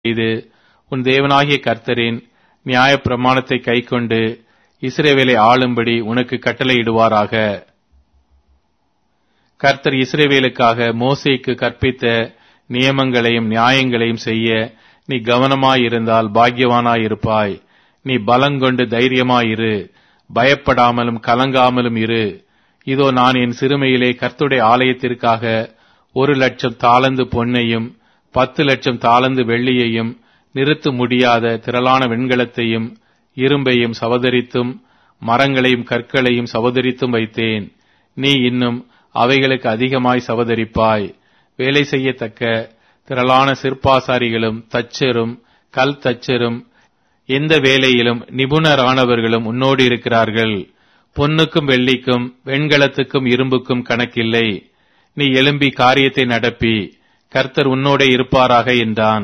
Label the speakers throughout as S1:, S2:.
S1: செய்து உன் தேவனாகிய கர்த்தரின் நியாயப் பிரமாணத்தை கைக்கொண்டு இஸ்ரவேலை ஆளும்படி உனக்கு கட்டளையிடுவாராக கர்த்தர் இஸ்ரவேலுக்காக மோசேக்கு கற்பித்த நியமங்களையும் நியாயங்களையும் செய்ய நீ கவனமாயிருந்தால் பாக்கியவானாயிருப்பாய் நீ பலங்கொண்டு தைரியமாயிரு பயப்படாமலும் கலங்காமலும் இரு இதோ நான் என் சிறுமையிலே கர்த்துடைய ஆலயத்திற்காக ஒரு லட்சம் தாளந்து பொன்னையும் பத்து லட்சம் தாளந்து வெள்ளியையும் நிறுத்த முடியாத திரளான வெண்கலத்தையும் இரும்பையும் சவதரித்தும் மரங்களையும் கற்களையும் சவதரித்தும் வைத்தேன் நீ இன்னும் அவைகளுக்கு அதிகமாய் சவதரிப்பாய் வேலை செய்யத்தக்க திரளான சிற்பாசாரிகளும் தச்சரும் கல் தச்சரும் எந்த வேலையிலும் நிபுணரானவர்களும் உன்னோடு இருக்கிறார்கள் பொன்னுக்கும் வெள்ளிக்கும் வெண்கலத்துக்கும் இரும்புக்கும் கணக்கில்லை நீ எழும்பி காரியத்தை நடப்பி கர்த்தர் உன்னோடே இருப்பாராக என்றான்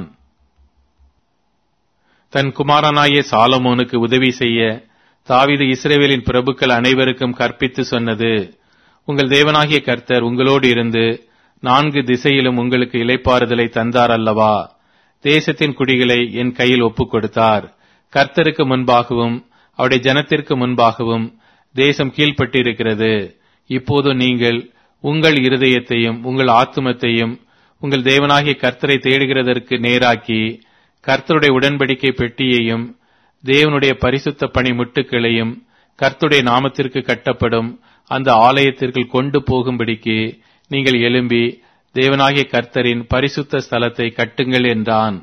S1: தன் குமாரனாகிய சாலமோனுக்கு உதவி செய்ய தாவீது இஸ்ரேவேலின் பிரபுக்கள் அனைவருக்கும் கற்பித்து சொன்னது உங்கள் தேவனாகிய கர்த்தர் உங்களோடு இருந்து நான்கு திசையிலும் உங்களுக்கு இலைப்பாறுதலை தந்தார் அல்லவா தேசத்தின் குடிகளை என் கையில் ஒப்புக் கொடுத்தார் கர்த்தருக்கு முன்பாகவும் அவருடைய ஜனத்திற்கு முன்பாகவும் தேசம் கீழ்ப்பட்டிருக்கிறது இப்போது நீங்கள் உங்கள் இருதயத்தையும் உங்கள் ஆத்துமத்தையும் உங்கள் தேவனாகிய கர்த்தரை தேடுகிறதற்கு நேராக்கி கர்த்தருடைய உடன்படிக்கை பெட்டியையும் தேவனுடைய பரிசுத்த பணி முட்டுக்களையும் கர்த்தருடைய நாமத்திற்கு கட்டப்படும் அந்த ஆலயத்திற்குள் கொண்டு போகும்படிக்கு நீங்கள் எழும்பி தேவனாகிய கர்த்தரின் பரிசுத்த ஸ்தலத்தை கட்டுங்கள் என்றான்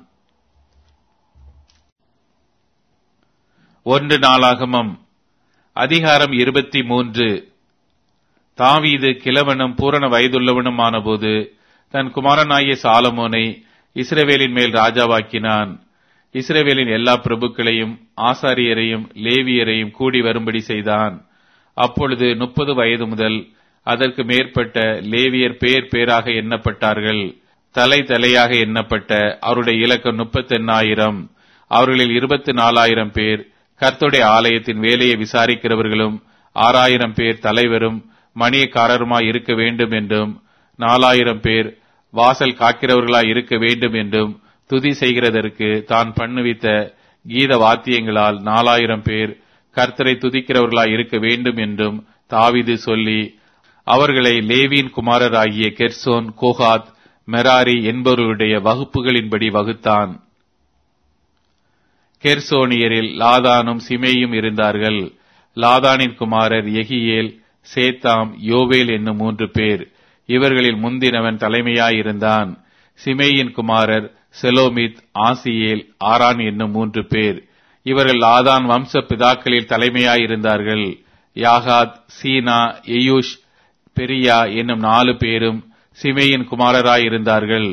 S2: ஒன்று நாளாகமம் அதிகாரம் இருபத்தி மூன்று தாவீது கிழவனும் பூரண வயதுள்ளவனுமான போது தன் குமாரனாகிய சாலமோனை இஸ்ரவேலின் மேல் ராஜாவாக்கினான் இஸ்ரவேலின் எல்லா பிரபுக்களையும் ஆசாரியரையும் லேவியரையும் கூடி வரும்படி செய்தான் அப்பொழுது முப்பது வயது முதல் அதற்கு மேற்பட்ட லேவியர் பேர் பேராக எண்ணப்பட்டார்கள் தலை தலையாக எண்ணப்பட்ட அவருடைய இலக்கம் முப்பத்தெண்ணாயிரம் அவர்களில் இருபத்தி நாலாயிரம் பேர் கர்த்துடைய ஆலயத்தின் வேலையை விசாரிக்கிறவர்களும் ஆறாயிரம் பேர் தலைவரும் மணியக்காரருமாய் இருக்க வேண்டும் என்றும் நாலாயிரம் பேர் வாசல் காக்கிறவர்களாய் இருக்க வேண்டும் என்றும் துதி செய்கிறதற்கு தான் பண்ணுவித்த கீத வாத்தியங்களால் நாலாயிரம் பேர் கர்த்தரை துதிக்கிறவர்களாய் இருக்க வேண்டும் என்றும் தாவிது சொல்லி அவர்களை லேவியின் குமாரராகிய கெர்சோன் கோகாத் மெராரி என்பவர்களுடைய வகுப்புகளின்படி வகுத்தான் கெர்சோனியரில் லாதானும் சிமேயும் இருந்தார்கள் லாதானின் குமாரர் எகியேல் சேத்தாம் யோவேல் என்னும் மூன்று பேர் இவர்களில் முந்தினவன் தலைமையாயிருந்தான் சிமேயின் குமாரர் செலோமித் ஆசியேல் ஆரான் என்னும் மூன்று பேர் இவர்கள் லாதான் வம்ச பிதாக்களில் தலைமையாயிருந்தார்கள் யாகாத் சீனா எயூஷ் பெரியா என்னும் நாலு பேரும் சிமேயின் குமாரராயிருந்தார்கள்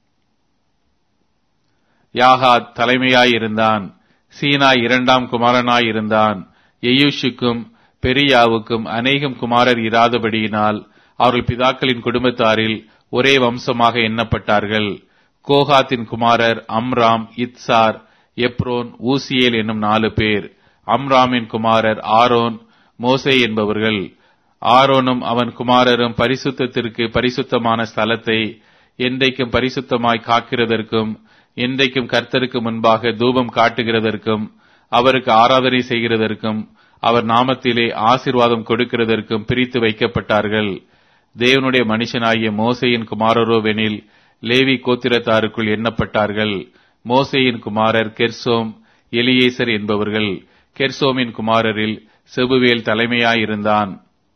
S2: யாகாத் தலைமையாயிருந்தான் சீனா இரண்டாம் குமாரனாயிருந்தான் எயூஷுக்கும் பெரியாவுக்கும் அநேகம் குமாரர் இராதபடியினால் அவர்கள் பிதாக்களின் குடும்பத்தாரில் ஒரே வம்சமாக எண்ணப்பட்டார்கள் கோகாத்தின் குமாரர் அம்ராம் இத்சார் எப்ரோன் ஊசியேல் என்னும் நாலு பேர் அம்ராமின் குமாரர் ஆரோன் மோசே என்பவர்கள் ஆரோனும் அவன் குமாரரும் பரிசுத்தத்திற்கு பரிசுத்தமான ஸ்தலத்தை என்றைக்கும் பரிசுத்தமாய் காக்கிறதற்கும் என்றைக்கும் கர்த்தருக்கு முன்பாக தூபம் காட்டுகிறதற்கும் அவருக்கு ஆராதனை செய்கிறதற்கும் அவர் நாமத்திலே ஆசிர்வாதம் கொடுக்கிறதற்கும் பிரித்து வைக்கப்பட்டார்கள் தேவனுடைய மனுஷனாகிய மோசையின் குமாரரோவெனில் லேவி கோத்திரத்தாருக்குள் எண்ணப்பட்டார்கள் மோசையின் குமாரர் கெர்சோம் எலியேசர் என்பவர்கள் கெர்சோமின் குமாரரில் செபுவேல் தலைமையாயிருந்தான்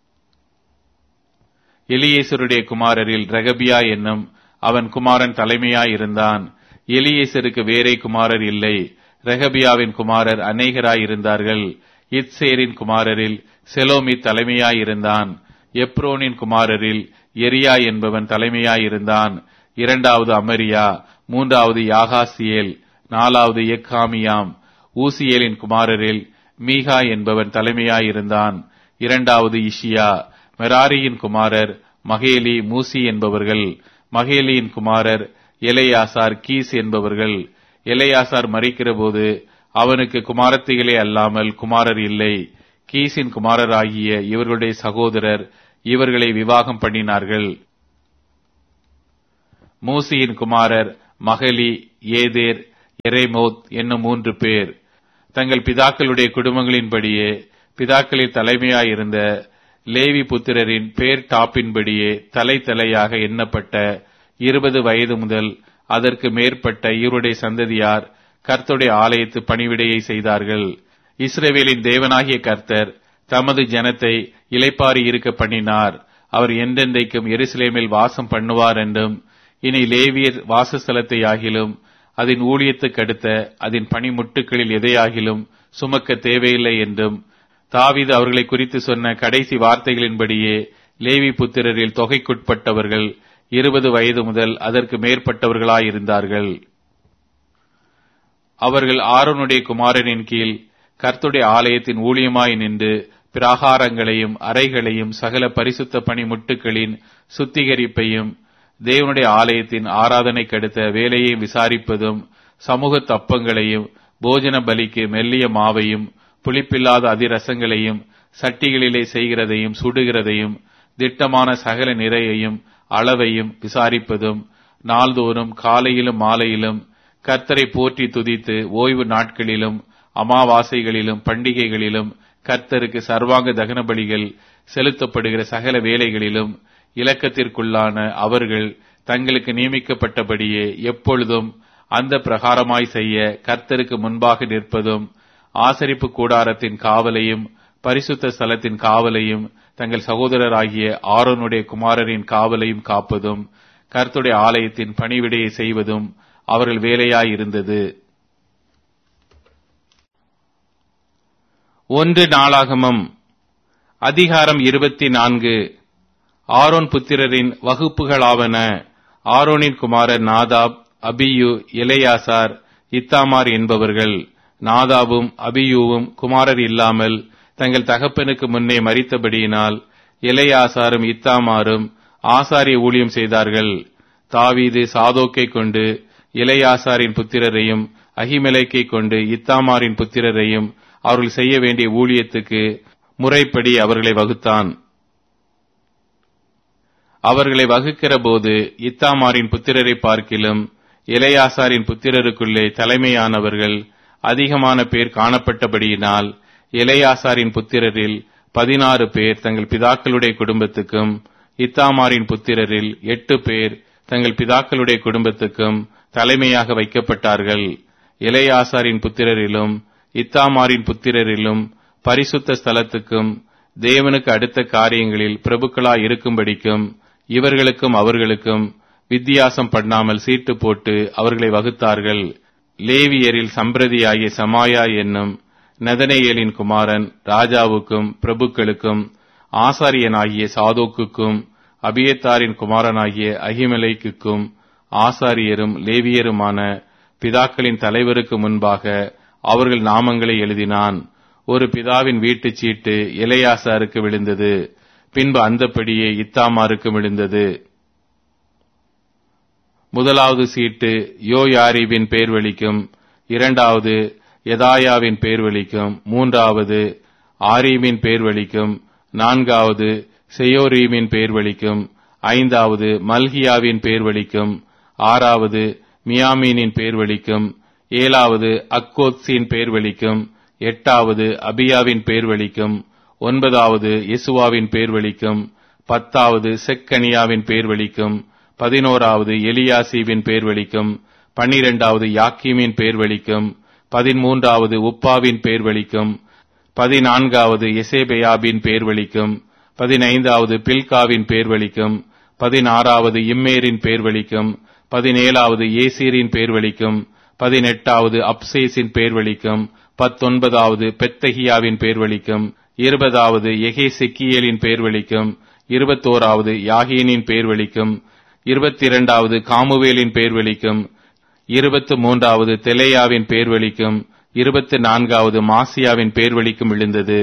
S2: எலியேசருடைய குமாரரில் ரகபியா என்னும் அவன் குமாரன் தலைமையாயிருந்தான் எலியேசருக்கு வேறே குமாரர் இல்லை ரெகபியாவின் குமாரர் அநேகராயிருந்தார்கள் இத்சேரின் குமாரரில் செலோமி தலைமையாயிருந்தான் எப்ரோனின் குமாரரில் எரியா என்பவன் தலைமையாயிருந்தான் இரண்டாவது அமரியா மூன்றாவது யாகாசியேல் நாலாவது எக்காமியாம் ஊசியேலின் குமாரரில் மீகா என்பவன் தலைமையாயிருந்தான் இரண்டாவது இஷியா மெராரியின் குமாரர் மகேலி மூசி என்பவர்கள் மகேலியின் குமாரர் எலையாசார் கீஸ் என்பவர்கள் எலையாசார் மறிக்கிறபோது அவனுக்கு குமாரத்திகளே அல்லாமல் குமாரர் இல்லை கீசின் குமாரராகிய இவர்களுடைய சகோதரர் இவர்களை விவாகம் பண்ணினார்கள் மூசியின் குமாரர் மகளி ஏதேர் எரேமோத் என்னும் மூன்று பேர் தங்கள் பிதாக்களுடைய குடும்பங்களின்படியே பிதாக்களில் தலைமையாயிருந்த லேவி புத்திரரின் பேர் டாப்பின்படியே தலை தலையாக எண்ணப்பட்ட இருபது வயது முதல் அதற்கு மேற்பட்ட இவருடைய சந்ததியார் கர்த்தருடைய ஆலயத்து பணிவிடையை செய்தார்கள் இஸ்ரேவேலின் தேவனாகிய கர்த்தர் தமது ஜனத்தை இலைப்பாரி இருக்க பண்ணினார் அவர் என்றென்றைக்கும் எருசலேமில் வாசம் பண்ணுவார் என்றும் இனி லேவியர் வாசஸ்தலத்தை ஆகிலும் அதன் ஊழியத்துக்கடுத்த அதன் பணிமுட்டுகளில் எதையாகிலும் சுமக்க தேவையில்லை என்றும் தாவீது அவர்களை குறித்து சொன்ன கடைசி வார்த்தைகளின்படியே லேவி புத்திரரில் தொகைக்குட்பட்டவர்கள் இருபது வயது முதல் அதற்கு மேற்பட்டவர்களாயிருந்தார்கள் அவர்கள் ஆரோனுடைய குமாரனின் கீழ் கர்த்துடைய ஆலயத்தின் ஊழியமாய் நின்று பிராகாரங்களையும் அறைகளையும் சகல பரிசுத்த பணிமுட்டுகளின் சுத்திகரிப்பையும் தேவனுடைய ஆலயத்தின் ஆராதனை கடுத்த வேலையை விசாரிப்பதும் சமூக தப்பங்களையும் போஜன பலிக்கு மெல்லிய மாவையும் புளிப்பில்லாத அதிரசங்களையும் சட்டிகளிலே செய்கிறதையும் சுடுகிறதையும் திட்டமான சகல நிறையையும் அளவையும் விசாரிப்பதும் நாள்தோறும் காலையிலும் மாலையிலும் கர்த்தரை போற்றி துதித்து ஓய்வு நாட்களிலும் அமாவாசைகளிலும் பண்டிகைகளிலும் கர்த்தருக்கு சர்வாங்க தகன பலிகள் செலுத்தப்படுகிற சகல வேலைகளிலும் இலக்கத்திற்குள்ளான அவர்கள் தங்களுக்கு நியமிக்கப்பட்டபடியே எப்பொழுதும் அந்த பிரகாரமாய் செய்ய கர்த்தருக்கு முன்பாக நிற்பதும் ஆசரிப்பு கூடாரத்தின் காவலையும் பரிசுத்த ஸ்தலத்தின் காவலையும் தங்கள் சகோதரராகிய ஆரோனுடைய குமாரரின் காவலையும் காப்பதும் கர்த்துடைய ஆலயத்தின் பணிவிடையை செய்வதும் அவர்கள் வேலையாயிருந்தது ஒன்று நாளாகமம் அதிகாரம் இருபத்தி நான்கு ஆரோன் புத்திரரின் வகுப்புகளாவன ஆரோனின் குமாரர் நாதாப் அபியு இளையாசார் இத்தாமார் என்பவர்கள் நாதாவும் அபியூவும் குமாரர் இல்லாமல் தங்கள் தகப்பனுக்கு முன்னே மறித்தபடியினால் இளையாசாரும் இத்தாமாரும் ஆசாரிய ஊழியம் செய்தார்கள் தாவீது சாதோக்கை கொண்டு இளையாசாரின் புத்திரரையும் அகிமலைக்கை கொண்டு இத்தாமாரின் புத்திரரையும் அவர்கள் செய்ய வேண்டிய ஊழியத்துக்கு முறைப்படி அவர்களை வகுத்தான் அவர்களை வகுக்கிற போது இத்தாமாரின் புத்திரரை பார்க்கிலும் இளையாசாரின் புத்திரருக்குள்ளே தலைமையானவர்கள் அதிகமான பேர் காணப்பட்டபடியினால் இளையாசாரின் புத்திரரில் பதினாறு பேர் தங்கள் பிதாக்களுடைய குடும்பத்துக்கும் இத்தாமாரின் புத்திரரில் எட்டு பேர் தங்கள் பிதாக்களுடைய குடும்பத்துக்கும் தலைமையாக வைக்கப்பட்டார்கள் இளையாசாரின் புத்திரரிலும் இத்தாமாரின் புத்திரரிலும் பரிசுத்த ஸ்தலத்துக்கும் தேவனுக்கு அடுத்த காரியங்களில் பிரபுக்களாய் இருக்கும்படிக்கும் இவர்களுக்கும் அவர்களுக்கும் வித்தியாசம் பண்ணாமல் சீட்டு போட்டு அவர்களை வகுத்தார்கள் லேவியரில் சம்பிரதியாகிய சமாயா என்னும் நதனேயலின் குமாரன் ராஜாவுக்கும் பிரபுக்களுக்கும் ஆசாரியனாகிய சாதோக்குக்கும் அபியத்தாரின் குமாரனாகிய அகிமலைக்குக்கும் ஆசாரியரும் லேவியருமான பிதாக்களின் தலைவருக்கு முன்பாக அவர்கள் நாமங்களை எழுதினான் ஒரு பிதாவின் வீட்டுச் சீட்டு இளையாசாருக்கு விழுந்தது பின்பு அந்தப்படியே இத்தாமாருக்கு விழுந்தது முதலாவது சீட்டு யோயாரிபின் பேர் வலிக்கும் இரண்டாவது எதாயாவின் பேர் வலிக்கும் மூன்றாவது ஆரீமின் பேர் வலிக்கும் நான்காவது செயோரீமின் பேர் வலிக்கும் ஐந்தாவது மல்கியாவின் பேர் வலிக்கும் ஆறாவது மியாமீனின் பேர் வலிக்கும் ஏழாவது அக்கோத்ஸின் பேர் வலிக்கும் எட்டாவது அபியாவின் பேர் வலிக்கும் ஒன்பதாவது யெசுவாவின் பேர் வலிக்கும் பத்தாவது செக்கனியாவின் பேர் வலிக்கும் பதினோராவது எலியாசிவின் பேர் வலிக்கும் பன்னிரெண்டாவது யாக்கீமின் பேர் வலிக்கும் பதிமூன்றாவது உப்பாவின் பேர் வலிக்கும் பதினான்காவது எசேபெயாபின் பேர் வலிக்கும் பதினைந்தாவது பில்காவின் பேர் வலிக்கும் பதினாறாவது இம்மேரின் பேர் வலிக்கும் பதினேழாவது ஏசீரின் பேர் வலிக்கும் பதினெட்டாவது அப்சேஸின் பேர் வலிக்கும் பத்தொன்பதாவது பெத்தகியாவின் பேர் வலிக்கும் இருபதாவது எகேசெக்கியேலின் பேர் வலிக்கும் இருபத்தோராவது யாகீனின் பேர் வலிக்கும் இருபத்தி இரண்டாவது காமுவேலின் பேர் வலிக்கும் இருபத்து மூன்றாவது தெலேயாவின் பேர் வலிக்கும் இருபத்தி நான்காவது மாசியாவின் பேர் வலிக்கும் விழுந்தது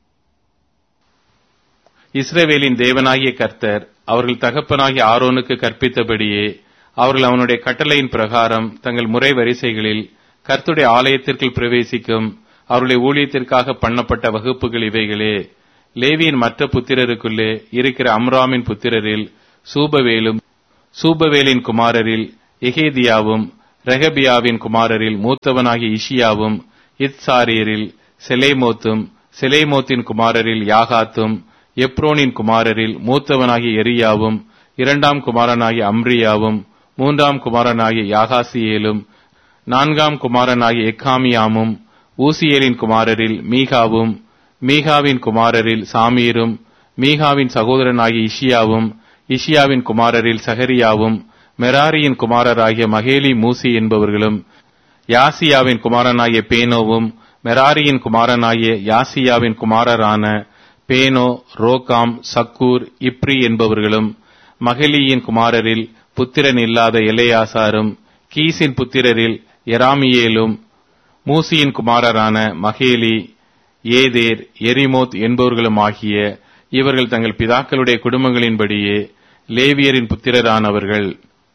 S2: இஸ்ரவேலின் தேவனாகிய கர்த்தர் அவர்கள் தகப்பனாகிய ஆரோனுக்கு கற்பித்தபடியே அவர்கள் அவனுடைய கட்டளையின் பிரகாரம் தங்கள் முறை வரிசைகளில் கர்த்துடைய ஆலயத்திற்குள் பிரவேசிக்கும் அவருடைய ஊழியத்திற்காக பண்ணப்பட்ட வகுப்புகள் இவைகளே லேவியின் மற்ற புத்திரருக்குள்ளே இருக்கிற அம்ராமின் புத்திரரில் சூபவேலும் சூபவேலின் குமாரரில் எகேதியாவும்
S1: ரெகபியாவின் குமாரரில் மூத்தவனாகிய இஷியாவும் இத்சாரியரில் செலேமோத்தும் செலேமோத்தின் குமாரரில் யாகாத்தும் எப்ரோனின் குமாரரில் மூத்தவனாகிய எரியாவும் இரண்டாம் குமாரனாகிய அம்ரியாவும் மூன்றாம் குமாரனாகிய யாகாசியேலும் நான்காம் குமாரனாகிய எக்காமியாமும் ஊசியேலின் குமாரரில் மீகாவும் மீகாவின் குமாரரில் சாமீரும் மீகாவின் சகோதரனாகிய இஷியாவும் இஷியாவின் குமாரரில் சகரியாவும் மெராரியின் குமாரராகிய மகேலி மூசி என்பவர்களும் யாசியாவின் குமாரனாகிய பேனோவும் மெராரியின் குமாரனாகிய யாசியாவின் குமாரரான பேனோ ரோகாம் சக்கூர் இப்ரி என்பவர்களும் மகளியின் குமாரரில் புத்திரன் இல்லாத எலையாசாரும் கீசின் புத்திரரில் எராமியேலும் மூசியின் குமாரரான மகேலி ஏதேர் எரிமோத் என்பவர்களும் ஆகிய இவர்கள் தங்கள் பிதாக்களுடைய குடும்பங்களின்படியே லேவியரின் புத்திரரானவர்கள்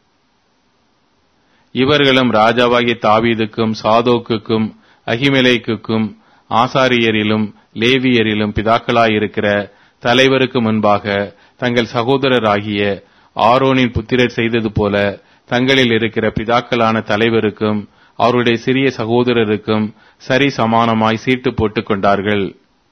S1: இவர்களும் ராஜாவாகிய தாவீதுக்கும் சாதோக்குக்கும் அகிமெலேக்குக்கும் ஆசாரியரிலும் லேவியரிலும் பிதாக்களாயிருக்கிற தலைவருக்கு முன்பாக தங்கள் சகோதரராகிய ஆரோனின் புத்திரர் செய்தது போல தங்களில் இருக்கிற பிதாக்களான தலைவருக்கும் அவருடைய சிறிய சகோதரருக்கும் சரி சமானமாய் சீட்டு போட்டுக் கொண்டார்கள்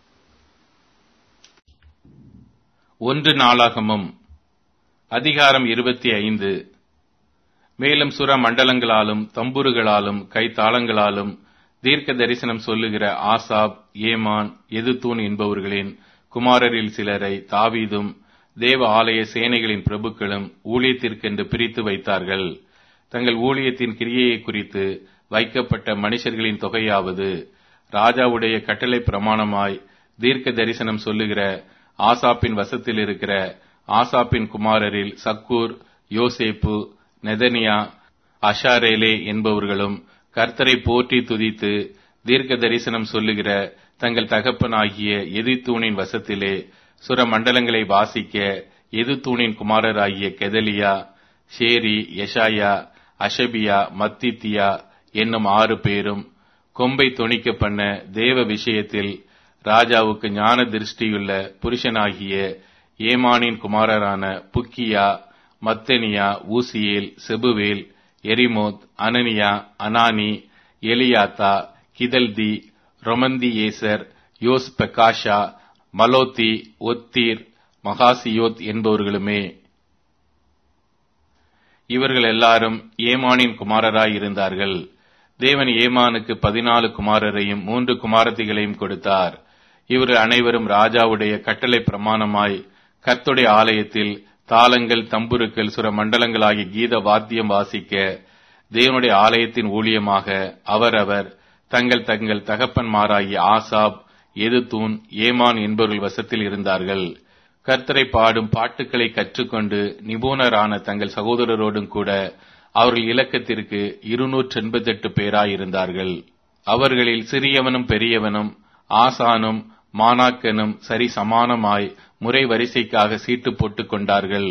S1: ஒன்று நாளாகமும் அதிகாரம் இருபத்தி ஐந்து மேலும் சுர மண்டலங்களாலும் தம்புருகளாலும் கைத்தாளங்களாலும் தீர்க்க தரிசனம் சொல்லுகிற ஆசாப் ஏமான் எதுதூன் என்பவர்களின் குமாரரில் சிலரை தாவீதும் தேவ ஆலய சேனைகளின் பிரபுக்களும் ஊழியத்திற்கென்று பிரித்து வைத்தார்கள் தங்கள் ஊழியத்தின் கிரியையை குறித்து வைக்கப்பட்ட மனுஷர்களின் தொகையாவது ராஜாவுடைய கட்டளை பிரமாணமாய் தீர்க்க தரிசனம் சொல்லுகிற ஆசாப்பின் வசத்தில் இருக்கிற ஆசாப்பின் குமாரரில் சக்கூர் யோசேப்பு நெதனியா அஷாரேலே என்பவர்களும் கர்த்தரை போற்றி துதித்து தீர்க்க தரிசனம் சொல்லுகிற தங்கள் தகப்பனாகிய எதிர்த்தூணின் வசத்திலே சுர மண்டலங்களை வாசிக்க எதிர்த்தூணின் குமாரராகிய கெதலியா ஷேரி யஷாயா அஷபியா மத்தித்தியா என்னும் ஆறு பேரும் கொம்பை தொணிக்க பண்ண தேவ விஷயத்தில் ராஜாவுக்கு ஞான திருஷ்டியுள்ள புருஷனாகிய ஏமானின் குமாரரான Bukkiah Mattaniah Uzziel Shebuel Jerimoth Hananiah Hanani Eliathah Giddalti Romamtiezer Joshbekashah மலோத்தி ஒத்தீர் மகாசியோத் என்பவர்களுமே இவர்கள் எல்லாரும் ஏமானின் குமாரராய் இருந்தார்கள் தேவன் ஏமானுக்கு பதினாலு குமாரரையும் மூன்று குமாரத்திகளையும் கொடுத்தார் இவர்கள் அனைவரும் ராஜாவுடைய கட்டளை பிரமாணமாய் கர்த்துடைய ஆலயத்தில் தாளங்கள் தம்புருக்கள் சுர மண்டலங்களாகிய கீத வாத்தியம் வாசிக்க தேவனுடைய ஆலயத்தின் ஊழியமாக அவரவர் தங்கள் தங்கள் தகப்பன்மாராகிய ஆசாப் எதுதூன் ஏமான் என்பவர்கள் வசத்தில் இருந்தார்கள் கர்த்தரை பாடும் பாட்டுக்களை கற்றுக்கொண்டு நிபுணரான தங்கள் சகோதரரோடும் கூட அவர்கள் இலக்கத்திற்கு இருநூற்றி எண்பத்தெட்டு பேராயிருந்தார்கள் அவர்களில் சிறியவனும் பெரியவனும் ஆசானும் மானாக்கனும் சரி சமானமாய் முறை வரிசைக்காக சீட்டு போட்டுக் கொண்டார்கள்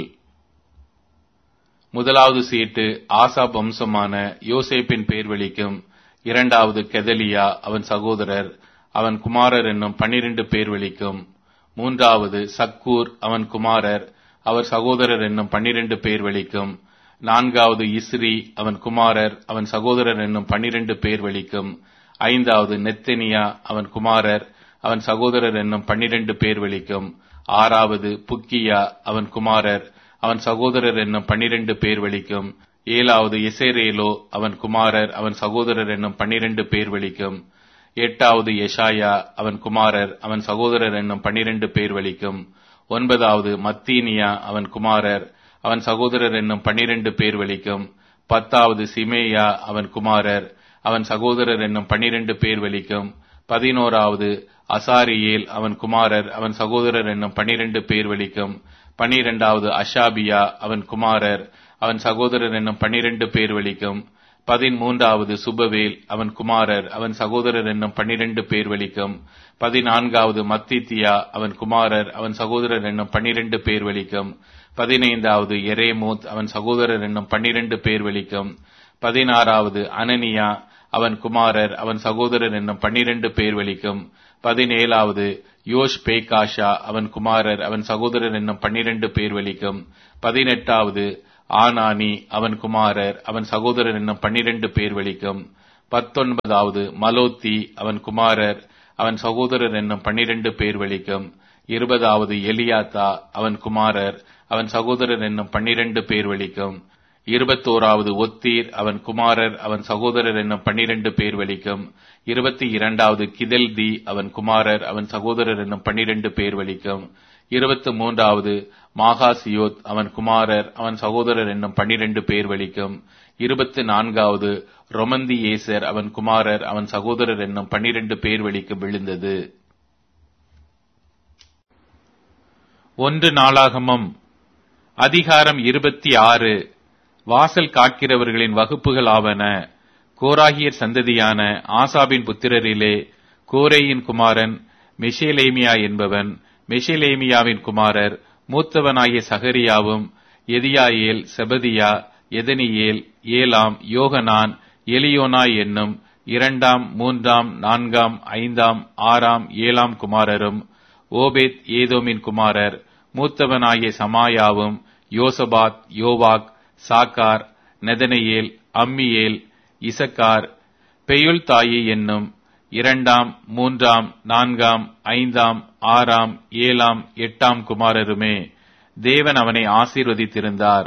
S1: முதலாவது சீட்டு ஆசா வம்சமான யோசேப்பின் பேர் வெளிக்கும் இரண்டாவது கெதலியா அவன் சகோதரர் அவன் குமாரர் என்னும் பன்னிரண்டு பேர் வெளிக்கும் மூன்றாவது சக்கூர் அவன் குமாரர் அவர் சகோதரர் என்னும் பன்னிரண்டு பேர் வெளிக்கும் நான்காவது இஸ்ரி அவன் குமாரர் அவன் சகோதரர் என்னும் பன்னிரண்டு பேர் வெளிக்கும் ஐந்தாவது நெத்தனியா அவன் குமாரர் அவன் சகோதரர் என்னும் பன்னிரண்டு பேர் வெளிக்கும் ஆறாவது புக்கியா அவன் குமாரர் அவன் சகோதரர் என்னும் பன்னிரண்டு பேர் வெளிக்கும் ஏழாவது எசேரேலோ அவன் குமாரர் அவன் சகோதரர் என்னும் பன்னிரண்டு பேர் வெளிக்கும் எட்டாவது யெஷாயா அவன் குமாரர் அவன் சகோதரர் என்னும் பன்னிரண்டு பேர் வெளிக்கும் ஒன்பதாவது மத்தீனியா அவன் குமாரர் அவன் சகோதரர் என்னும் பன்னிரண்டு பேர் வெளிக்கும் பத்தாவது சிமேயா அவன் குமாரர் அவன் சகோதரர் என்னும் பன்னிரண்டு பேர் வெளிக்கும் பதினோராவது அசாரியேல் அவன் குமாரர் அவன் சகோதரர் என்னும் பன்னிரண்டு பேர் வெளிக்கும் பன்னிரெண்டாவது அஷாபியா அவன் குமாரர் அவன் சகோதரர் என்னும் பன்னிரண்டு பேர் வெளிக்கும் பதிமூன்றாவது சுபவேல் அவன் குமாரர் அவன் சகோதரர் என்னும் பன்னிரண்டு பேர் வெளிக்கும் பதினான்காவது மத்தித்தியா அவன் குமாரர் அவன் சகோதரர் என்னும் பன்னிரண்டு பேர் வெளிக்கும் பதினைந்தாவது எரேமோத் அவன் சகோதரர் என்னும் பன்னிரண்டு பேர் வெளிக்கும் பதினாறாவது அனனியா அவன் குமாரர் அவன் சகோதரர் என்னும் பன்னிரண்டு பேர் வெளிக்கும் பதினேழாவது யோஷ் பேகாஷா அவன் குமாரர் அவன் சகோதரர் என்னும் பன்னிரண்டு பேர் வெளிக்கும் பதினெட்டாவது
S2: ஆனானி அவன் குமாரர் அவன் சகோதரர் என்னும் பன்னிரண்டு பேர் வெளிக்கும் பத்தொன்பதாவது மலோத்தி அவன் குமாரர் அவன் சகோதரர் என்னும் பன்னிரண்டு பேர் வெளிக்கும் இருபதாவது எலியாத்தா அவன் குமாரர் அவன் சகோதரர் என்னும் பன்னிரண்டு பேர் வெளிக்கும் இருபத்தோராவது ஒத்தீர் அவன் குமாரர் அவன் சகோதரர் என்னும் பன்னிரண்டு பேர் வெளிக்கும் இருபத்தி இரண்டாவது கிதல்தி அவன் குமாரர் அவன் சகோதரர் என்னும் பன்னிரண்டு பேர் வெளிக்கும் இருபத்தி மூன்றாவது மாகாசியோத் அவன் குமாரர் அவன் சகோதரர் என்னும் பன்னிரண்டு பேர் வெளிக்கும் இருபத்தி நான்காவது ரொமந்தி ஏசர் அவன் குமாரர் அவன் சகோதரர் என்னும் பன்னிரண்டு பேர் வெளிக்கும் விழுந்தது ஒன்று நாளாகமம் அதிகாரம் இருபத்தி ஆறு வாசல் காக்கிறவர்களின் வகுப்புகள் ஆவன கோராகியர் சந்ததியான ஆசாபின் புத்திரரிலே கோரேயின் குமாரன் மெஷேலேமியா என்பவன் மெஷேலேமியாவின் குமாரர் மூத்தவனாகிய சகரியாவும் எதியாயேல் செபதியா எதனியேல் ஏலாம் யோகனான் எலியோனாய் என்னும் இரண்டாம் மூன்றாம் நான்காம் ஐந்தாம் ஆறாம் ஏழாம் குமாரரும் ஓபேத் ஏதோமின் குமாரர் மூத்தவனாகிய சமாயாவும் யோசபாத் யோவாக் சாக்கார் நெதனையேல் அம்மியேல் இசக்கார் பெயுள் தாயி என்னும் இரண்டாம் மூன்றாம் நான்காம் ஐந்தாம் ஆறாம் ஏழாம் எட்டாம் குமாரருமே தேவன் அவனை ஆசீர்வதித்திருந்தார்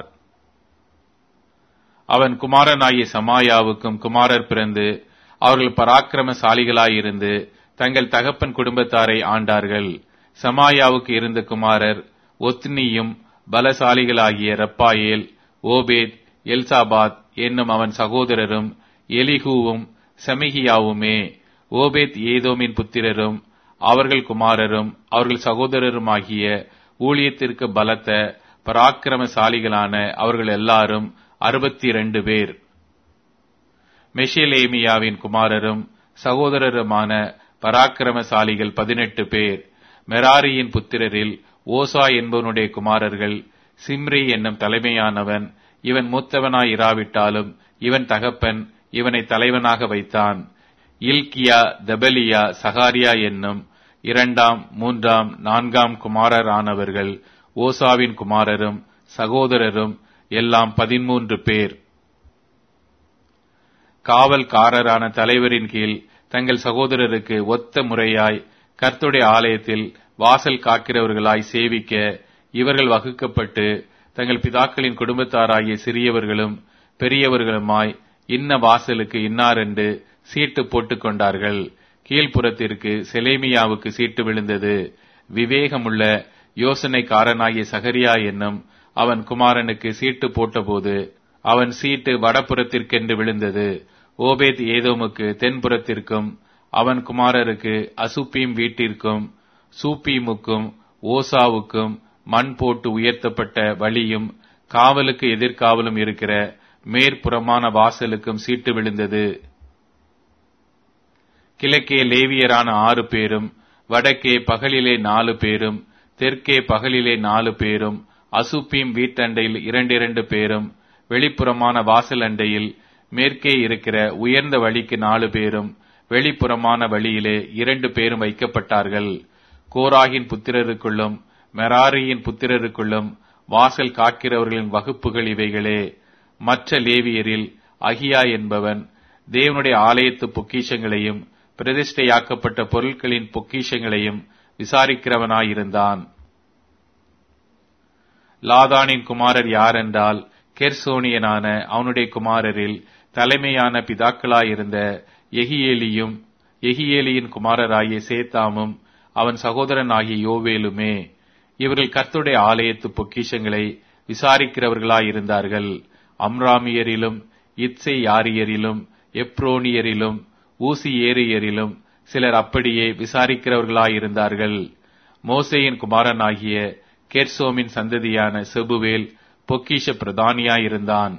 S2: அவன் குமாரனாகிய சமாயாவுக்கும் குமாரர் பிறந்து அவர்கள் பராக்கிரமசாலிகளாயிருந்து தங்கள் தகப்பன் குடும்பத்தாரை ஆண்டார்கள் சமாயாவுக்கு இருந்த குமாரர் ஒத்னியும் பலசாலிகளாகிய ரப்பாயேல் ஓபேத் எல்சாபாத் என்னும் அவன் சகோதரரும் எலிகூவும் செமிகியாவுமே ஓபேத் ஏதோமின் புத்திரரும் அவர்கள் குமாரரும் அவர்கள் சகோதரருமாகிய ஊழியத்திற்கு பலத்த பராக்கிரமசாலிகளான அவர்கள் எல்லாரும் அறுபத்தி இரண்டு பேர் மெஷிலேமியாவின் குமாரரும் சகோதரருமான பராக்கிரமசாலிகள் பதினெட்டு பேர் மெராரியின் புத்திரரில் ஓசா என்பவனுடைய குமாரர்கள் சிம்ரி என்னும் தலைமையானவன் இவன் மூத்தவனாய் இராவிட்டாலும் இவன் தகப்பன் இவனை தலைவனாக வைத்தான் இல்கியா தபலியா சகாரியா என்னும் இரண்டாம் மூன்றாம் நான்காம் குமாரர் ஆனவர்கள் ஓசாவின் குமாரரும் சகோதரரும் எல்லாம் பதிமூன்று பேர் காவல்காரரான தலைவரின் கீழ் தங்கள் சகோதரருக்கு ஒத்த முறையாய் கர்த்துடைய ஆலயத்தில் வாசல் காக்கிறவர்களாய் சேவிக்க இவர்கள் வகுக்கப்பட்டு தங்கள் பிதாக்களின் குடும்பத்தாராகிய சிறியவர்களும் பெரியவர்களுமாய் இன்ன வாசலுக்கு இன்னாரென்று சீட்டு போட்டுக் கொண்டார்கள் கீழ்ப்புறத்திற்கு செலேமியாவுக்கு சீட்டு விழுந்தது விவேகமுள்ள யோசனைக்காரனாகிய சகரியா என்னும் அவன் குமாரனுக்கு சீட்டு போட்டபோது அவன் சீட்டு வடபுறத்திற்கென்று விழுந்தது ஓபேத் ஏதோமுக்கு தென்புறத்திற்கும் அவன் குமாரருக்கு அசுப்பீம் வீட்டிற்கும் சூப்பீமுக்கும் ஓசாவுக்கும் மண் போட்டு உயர்த்தப்பட்ட வழியும் காவலுக்கு எதிர்காவலும் இருக்கிற மேற்புறமான வாசலுக்கும் சீட்டு விழுந்தது கிழக்கே லேவியரான ஆறு பேரும் வடக்கே பகலிலே நாலு பேரும் தெற்கே பகலிலே நாலு பேரும் அசுப்பீம் வீட்டண்டையில் இரண்டிரண்டு பேரும் வெளிப்புறமான வாசல் அண்டையில் மேற்கே இருக்கிற உயர்ந்த வழிக்கு நாலு பேரும் வெளிப்புறமான வழியிலே இரண்டு பேரும் வைக்கப்பட்டார்கள் கோராகின் புத்திரருக்குள்ளும் மெராரியின் புத்திரருக்குள்ளும் வாசல் காக்கிறவர்களின் வகுப்புகள் இவைகளே மற்ற லேவியரில் அகியா என்பவன் தேவனுடைய ஆலயத்து பொக்கிஷங்களையும் பிரதிஷ்டையாக்கப்பட்ட பொருட்களின் பொக்கிஷங்களையும் விசாரிக்கிறவனாயிருந்தான் லாதானின் குமாரர் யாரென்றால் கெர்சோனியனான அவனுடைய குமாரரில் தலைமையான பிதாக்களாயிருந்த எகியேலியும் எகியேலியின் குமாரராகிய சேத்தாமும் அவன் சகோதரனாகிய யோவேலுமே இவர்கள் கர்த்துடைய ஆலயத்து பொக்கிஷங்களை விசாரிக்கிறவர்களாயிருந்தார்கள் அம்ராமியரிலும் இத்சை யாரியரிலும் எப்ரோனியரிலும் ஊசி ஏரியரிலும் சிலர் அப்படியே விசாரிக்கிறவர்களாயிருந்தார்கள் மோசேயின் குமாரனாகிய கெர்சோமின் சந்ததியான செபுவேல் பொக்கிஷ பிரதானியாயிருந்தான்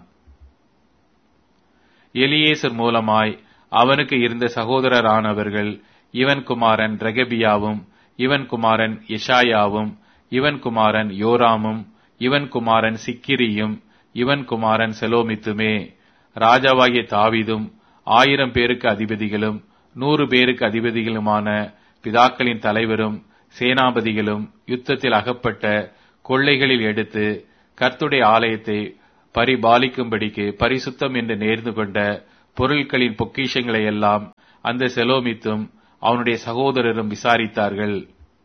S2: எலியேசர் மூலமாய் அவனுக்கு இருந்த சகோதரரானவர்கள் இவன் குமாரன் ரகபியாவும் இவன் குமாரன் எஷாயாவும் இவன் குமாரன் யோராமும் இவன் குமாரன் சிக்கிரியும் இவன் குமாரன் செலோமித்துமே ராஜாவாகிய தாவிதும் ஆயிரம் பேருக்கு அதிபதிகளும் நூறு பேருக்கு அதிபதிகளுமான பிதாக்களின் தலைவரும் சேனாபதிகளும் யுத்தத்தில் அகப்பட்ட கொள்ளைகளில் எடுத்து கர்த்துடைய ஆலயத்தை பரிபாலிக்கும்படிக்கு பரிசுத்தம் என்று நேர்ந்து கொண்ட பொருட்களின் பொக்கிஷங்களை எல்லாம் அந்த செலோமித்தும் அவனுடைய சகோதரரும் விசாரித்தார்கள்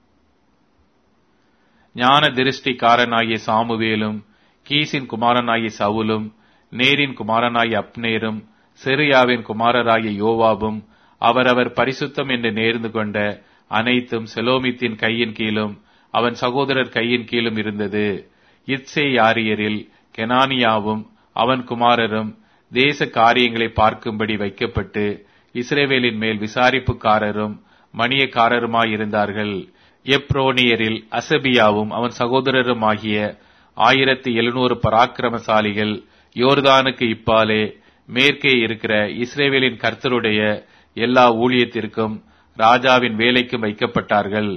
S2: ஞான திருஷ்டிக்காரனாகிய சாமுவேலும் கீசின் குமாரனாகிய சவுலும் நேரின் குமாரனாகிய அப்னேரும் செரியாவின் குமாரராகிய யோவாபும் அவரவர் பரிசுத்தம் என்று நேர்ந்து கொண்ட அனைத்தும் செலோமித்தின் கையின் கீழும் அவன் சகோதரர் கையின் கீழும் இருந்தது இத்சே யாரியரில் கெனானியாவும் அவன் குமாரரும் தேச காரியங்களை பார்க்கும்படி வைக்கப்பட்டு இஸ்ரேவேலின் மேல் விசாரிப்புக்காரரும் மணியக்காரருமாயிருந்தார்கள் எப்ரோனியரில் அசபியாவும் அவன் சகோதரருமாகிய ஆயிரத்தி எழுநூறு பராக்கிரமசாலிகள் யோர்தானுக்கு இப்பாலே மேற்கே இருக்கிற இஸ்ரேவேலின் கர்த்தருடைய எல்லா ஊழியத்திற்கும் ராஜாவின் வேலைக்கும் வைக்கப்பட்டார்கள்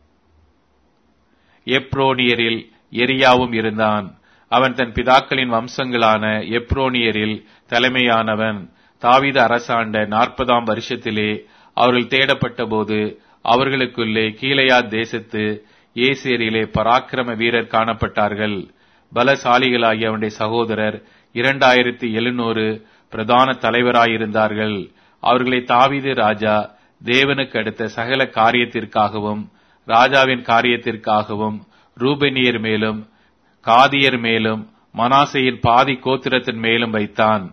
S2: எப்ரோனியரில் எரியாவும் இருந்தான் அவன் தன் பிதாக்களின் வம்சங்களான எப்ரோனியரில் தலைமையானவன் தாவித அரசாண்ட நாற்பதாம் வருஷத்திலே அவர்கள் தேடப்பட்ட போது அவர்களுக்குள்ளே கீழையா தேசத்து ஏசேரியிலே பராக்கிரம வீரர் காணப்பட்டார்கள் பலசாலிகளாகிய அவனுடைய சகோதரர் இரண்டாயிரத்தி எழுநூறு பிரதான தலைவராயிருந்தார்கள் அவர்களை தாவிது ராஜா தேவனுக்கு அடுத்த சகல காரியத்திற்காகவும் ராஜாவின் காரியத்திற்காகவும் ரூபெனியர் மேலும் காதியர் மேலும் மனாசையின் பாதி கோத்திரத்தின் மேலும் வைத்தான்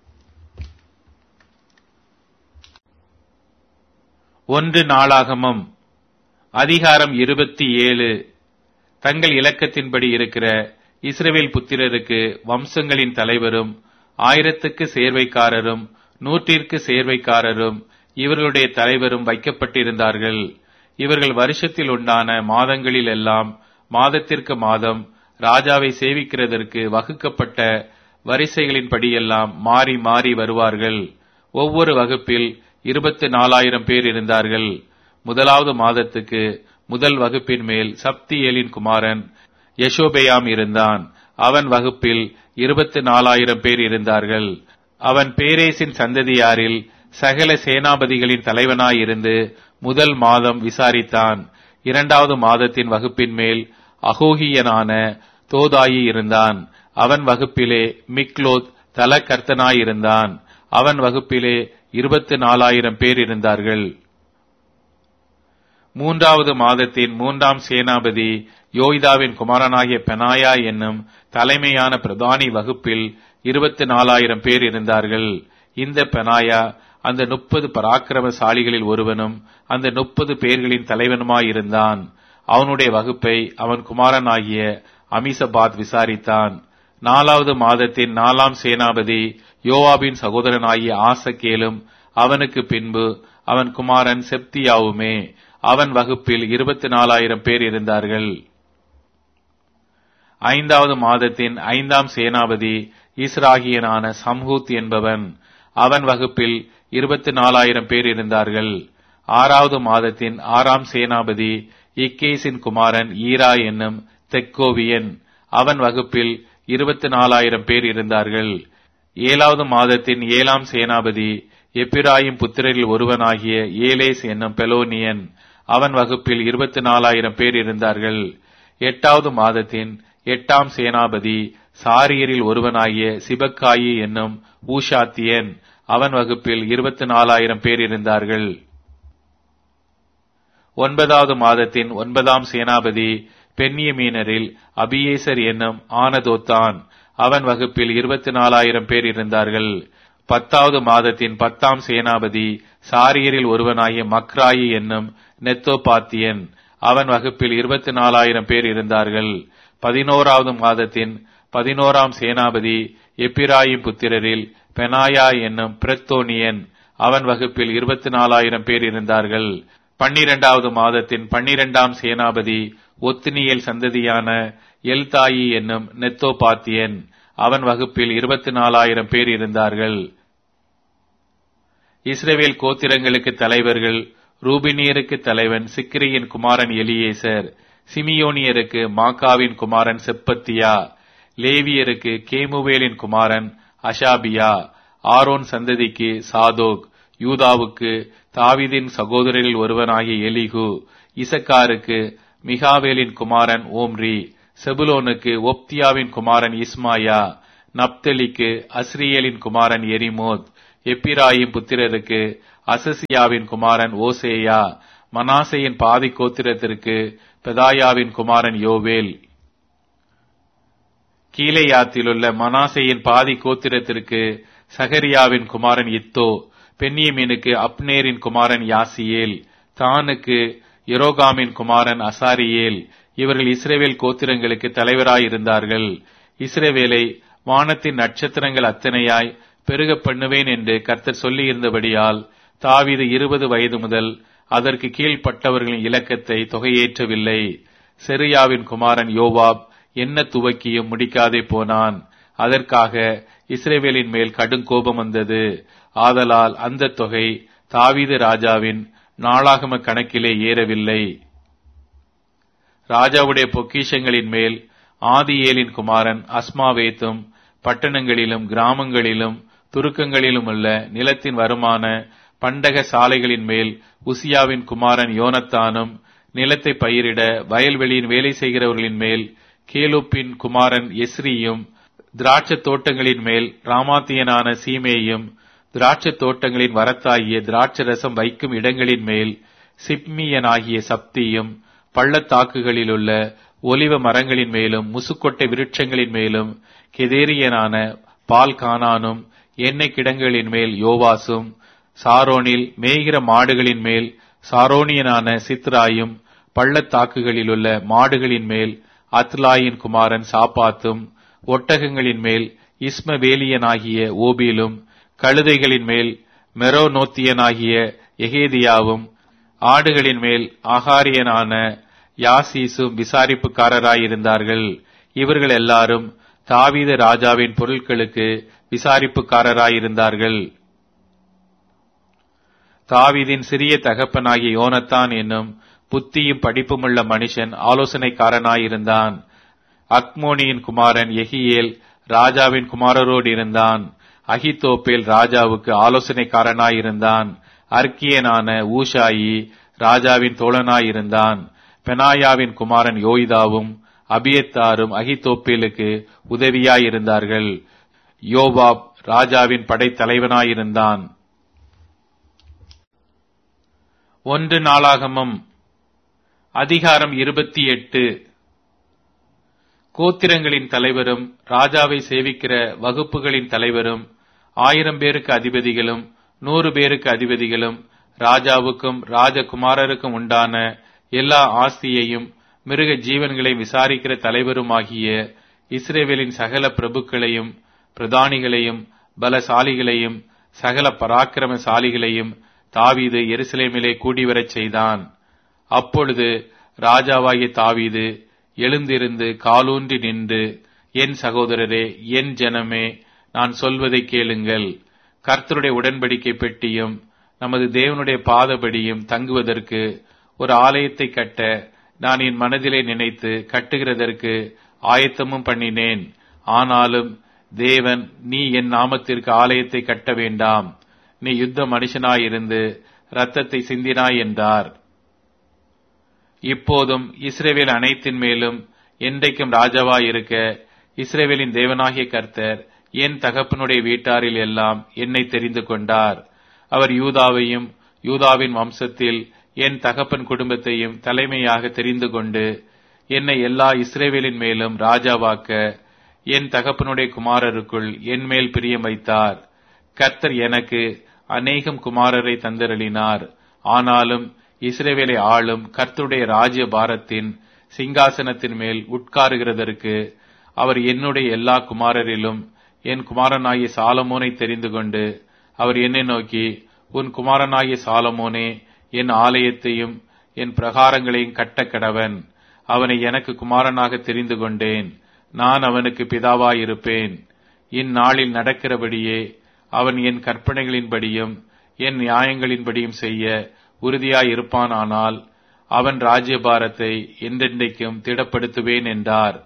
S2: ஒன்று நாளாகமம் அதிகாரம் இருபத்தி ஏழு தங்கள் இலக்கத்தின்படி இருக்கிற இஸ்ரவேல் புத்திரருக்கு வம்சங்களின் தலைவரும் ஆயிரத்துக்கு சேர்வைக்காரரும் நூற்றிற்கு சேர்வைக்காரரும் இவர்களுடைய தலைவரும் வைக்கப்பட்டிருந்தார்கள் இவர்கள் வருஷத்தில் உண்டான மாதங்களில் எல்லாம் மாதத்திற்கு மாதம் ராஜாவை சேவிக்கிறதற்கு வகுக்கப்பட்ட வரிசைகளின்படியெல்லாம் மாறி மாறி வருவார்கள் ஒவ்வொரு வகுப்பில் இருபத்தி நாலாயிரம் பேர் இருந்தார்கள் முதலாவது மாதத்துக்கு முதல் வகுப்பின் மேல் சப்தியேலின் குமாரன் யசோபெயாம் இருந்தான் அவன் வகுப்பில் இருபத்தி நாலாயிரம் பேர் இருந்தார்கள் அவன் பேரேசின் சந்ததியாரில் சகல சேனாபதிகளின் தலைவனாயிருந்து முதல் மாதம் விசாரித்தான் இரண்டாவது மாதத்தின் வகுப்பின் மேல் அகோகியனான தோதாயி இருந்தான் அவன் வகுப்பிலே மிக்லோத் தலக்கர்த்தனாயிருந்தான் அவன் வகுப்பிலே இருபத்தி நாலாயிரம் பேர் இருந்தார்கள் மூன்றாவது மாதத்தின் மூன்றாம் சேனாபதி யோய்தாவின் குமாரனாகிய பெனாயா என்னும் தலைமையான பிரதானி வகுப்பில் இருபத்தி நாலாயிரம் பேர் இருந்தார்கள் இந்த பெனாயா அந்த முப்பது பராக்கிரமசாலிகளில் ஒருவனும் அந்த முப்பது பேர்களின் தலைவனுமாயிருந்தான் அவனுடைய வகுப்பை அவன் குமாரனாகிய அமிசபாத் விசாரித்தான் நாலாவது மாதத்தின் நாலாம் சேனாபதி யோவாபின் சகோதரனாகிய ஆசகேலும் அவனுக்கு பின்பு அவன் குமாரன் செப்தியாவுமே அவன் வகுப்பில் இருபத்தி நாலாயிரம் பேர் இருந்தார்கள் ஐந்தாவது மாதத்தின் ஐந்தாம் சேனாபதி இஸ்ராகியனான சம்ஹூத் என்பவன் அவன் வகுப்பில் இருபத்தி நாலாயிரம் பேர் இருந்தார்கள் ஆறாவது மாதத்தின் ஆறாம் சேனாபதி இக்கேசின் குமாரன் ஈரா என்னும் தெக்கோவியன் அவன் வகுப்பில் இருபத்தி நாலாயிரம் பேர் இருந்தார்கள் ஏழாவது மாதத்தின் ஏழாம் சேனாபதி எப்பிராயும் புத்திரரில் ஒருவனாகிய ஏலேஸ் என்னும் பெலோனியன் அவன் வகுப்பில் இருபத்தி நாலாயிரம் பேர் இருந்தார்கள் எட்டாவது மாதத்தின் எட்டாம் சேனாபதி சாரியரில் ஒருவனாகிய சிபக்காயி என்னும் ஊஷாத்தியன் அவன் வகுப்பில் இருபத்தி நாலாயிரம் பேர் இருந்தார்கள் ஒன்பதாவது மாதத்தின் ஒன்பதாம் சேனாபதி பென்னியமீனரில் அபியேசர் என்னும் ஆனதோத்தான் அவன் வகுப்பில் இருபத்தி நாலாயிரம் பேர் இருந்தார்கள் பத்தாவது மாதத்தின் பத்தாம் சேனாபதி சாரியரில் ஒருவனாகிய மக்ராயி என்னும் நெத்தோபாத்தியன் அவன் வகுப்பில் இருபத்தி நாலாயிரம் பேர் இருந்தார்கள் பதினோராவது மாதத்தின் பதினோராம் சேனாபதி எப்பிராயிம் புத்திரரில் பெனாயா என்னும் பிரத்தோனியன் அவன் வகுப்பில் இருபத்தி நாலாயிரம் பேர் இருந்தார்கள் பன்னிரண்டாவது மாதத்தின் பன்னிரண்டாம் சேனாபதி ஒத்தினியல் சந்ததியான எல்தாயி என்னும் நெத்தோபாத்தியன் அவன் வகுப்பில் இருபத்தி நாலாயிரம் பேர் இருந்தார்கள் இஸ்ரேவேல் கோத்திரங்களுக்கு தலைவர்கள் ரூபினியருக்கு தலைவன் சிக்ரியின் குமாரன் எலியேசர் சிமியோனியருக்கு மாக்காவின் குமாரன் செப்பத்தியா லேவியருக்கு கேமுவேலின் குமாரன் அஷாபியா ஆரோன் சந்ததிக்கு சாதோக் யூதாவுக்கு தாவிதின் சகோதரரில் ஒருவனாகிய எலிகு இசக்காருக்கு மிகாவேலின் குமாரன் ஓம்ரி செபுலோனுக்கு ஒப்தியாவின் குமாரன் இஸ்மாயா நப்தலிக்கு அஸ்ரியலின் குமாரன் எரிமோத் எப்பிராயிம் புத்திரருக்கு அசசியாவின் குமாரன் ஓசேயா மனாசையின் பாதி கோத்திரத்திற்கு பெதாயாவின் குமாரன் யோவேல் கீழையாத்திலுள்ள மனாசையின் பாதி கோத்திரத்திற்கு சகரியாவின் குமாரன் இத்தோ பென்னியமீனுக்கு அப்னேரின் குமாரன் யாசியேல் தானுக்கு எரோகாமின் குமாரன் அசாரியேல் இவர்கள் இஸ்ரேவேல் கோத்திரங்களுக்கு தலைவராயிருந்தார்கள் இஸ்ரேவேலை வானத்தின் நட்சத்திரங்கள் அத்தனையாய் பெருக பண்ணுவேன் என்று கர்த்தர் சொல்லியிருந்தபடியால் தாவீது இருபது வயது முதல் அதற்கு கீழ்ப்பட்டவர்களின் இலக்கத்தை தொகையேற்றவில்லை செரியாவின் குமாரன் யோவாப் என்ன துவக்கியும் முடிக்காதே போனான் அதற்காக இஸ்ரேவேலின் மேல் கடும் கோபம் வந்தது ஆதலால் அந்த தொகை தாவீது ராஜாவின் நாளாகம கணக்கிலே ஏறவில்லை ராஜாவுடைய பொக்கிஷங்களின் மேல் ஆதியேலின் குமாரன் அஸ்மாவேத்தும் பட்டணங்களிலும் கிராமங்களிலும் துருக்கங்களிலும் உள்ள நிலத்தின் வருமான பண்டக சாலைகளின் மேல் உசியாவின் குமாரன் யோனத்தானும் நிலத்தை பயிரிட வயல்வெளியின் வேலை செய்கிறவர்களின் மேல் கேலுப்பின் குமாரன் எஸ்ரியும் திராட்சத் தோட்டங்களின் மேல் ராமாத்தியனான சீமேயும் திராட்சத் தோட்டங்களின் வரத்தாகிய திராட்சரசம் வைக்கும் இடங்களின் மேல் சிப்மியனாகிய சப்தியும் பள்ளத்தாக்குகளிலுள்ள ஒலிவ மரங்களின் மேலும் முசுக்கொட்டை விருட்சங்களின் மேலும் கெதேரியனான பால்கானானும் எண்ணெய் கிடங்களின் மேல் யோவாசும் சாரோனில் மேய்கிற மாடுகளின் மேல் சாரோனியனான சித்ராயும் பள்ளத்தாக்குகளிலுள்ள மாடுகளின் மேல் அத்லாயின் குமாரன் சாப்பாத்தும் ஒட்டகங்களின் மேல் இஸ்மவேலியனாகிய ஓபிலும் கழுதைகளின் மேல் மெரோனோத்தியனாகிய எகேதியாவும் ஆடுகளின் மேல் ஆகாரியனான யாசீசும் விசாரிப்புக்காரராயிருந்தார்கள் இவர்கள் எல்லாரும் தாவீது ராஜாவின் பொருட்களுக்கு விசாரிப்புக்காரராயிருந்தார்கள் தாவீதின் சிறிய தகப்பனாகிய யோனத்தான் என்னும் புத்தியும் படிப்புமுள்ள மனுஷன் ஆலோசனைக்காரனாயிருந்தான் அக்மோனியின் குமாரன் எகியேல் ராஜாவின் குமாரரோடு இருந்தான் அகித்தோப்பேல் ராஜாவுக்கு ஆலோசனைக்காரனாயிருந்தான் அர்க்கியனான ஊஷாயி ராஜாவின் தோழனாயிருந்தான் பெனாயாவின் குமாரன் யோய்தாவும் அபியத்தாரும் அகித்தோப்பேலுக்கு உதவியாயிருந்தார்கள் யோபாப் ராஜாவின் படைத்தலைவனாயிருந்தான் ஒன்று நாளாகமம் அதிகாரம் இருபத்தி எட்டு கோத்திரங்களின் தலைவரும் ராஜாவை சேவிக்கிற வகுப்புகளின் தலைவரும் ஆயிரம் பேருக்கு அதிபதிகளும் நூறு பேருக்கு அதிபதிகளும் ராஜாவுக்கும் ராஜகுமாரருக்கும் உண்டான எல்லா ஆஸ்தியையும் மிருக ஜீவன்களை விசாரிக்கிற தலைவருமாகிய இஸ்ரேவேலின் சகல பிரபுக்களையும் பிரதானிகளையும் பலசாலிகளையும் சகல பராக்கிரமசாலிகளையும் தாவீது எருசலேமிலே கூடிவரச் செய்தான் அப்பொழுது ராஜாவாகிய தாவீது எழுந்திருந்து காலூன்றி நின்று என் சகோதரரே என் ஜனமே நான் சொல்வதை கேளுங்கள் கர்த்தருடைய உடன்படிக்கை பெட்டியும் நமது தேவனுடைய பாதபடியும் தங்குவதற்கு ஒரு ஆலயத்தை கட்ட நான் என் மனதிலே நினைத்து கட்டுகிறதற்கு ஆயத்தமும் பண்ணினேன் ஆனாலும் தேவன் நீ என் நாமத்திற்கு ஆலயத்தை கட்ட வேண்டாம் நீ யுத்த மனுஷனாயிருந்து ரத்தத்தை சிந்தினாய் என்றார் இப்போதும் இஸ்ரேவேல் அனைத்தின் மேலும் என்றைக்கும் ராஜாவாயிருக்க இஸ்ரேவேலின் தேவனாகிய கர்த்தர் என் தகப்பனுடைய வீட்டாரில் எல்லாம் என்னை தெரிந்து கொண்டார் அவர் யூதாவையும் யூதாவின் வம்சத்தில் என் தகப்பன் குடும்பத்தையும் தலைமையாக தெரிந்து கொண்டு என்னை எல்லா இஸ்ரேவேலின் மேலும் ராஜாவாக்க என் தகப்பனுடைய குமாரருக்குள் என் மேல் பிரியம் வைத்தார் கர்த்தர் எனக்கு அநேகம் குமாரரை தந்தருளினார் ஆனாலும் இஸ்ரேவேலை ஆளும் கர்த்தருடைய ராஜ்ய பாரத்தின் சிங்காசனத்தின் மேல் உட்காருகிறதற்கு அவர் என்னுடைய எல்லா குமாரரிலும் என் குமாரனாகிய சாலமோனை தெரிந்து கொண்டு அவர் என்னை நோக்கி உன் குமாரனாகிய சாலமோனே என் ஆலயத்தையும் என் பிரகாரங்களையும் கட்ட கடவன் அவனை எனக்கு குமாரனாக தெரிந்து கொண்டேன் நான் அவனுக்கு பிதாவாயிருப்பேன் இந்நாளில் நடக்கிறபடியே அவன் என் கற்பனைகளின்படியும் என் நியாயங்களின்படியும் செய்ய உறுதியாயிருப்பானானால் அவன் ராஜ்யபாரத்தை என்றென்றைக்கும் திடப்படுத்துவேன் என்றார்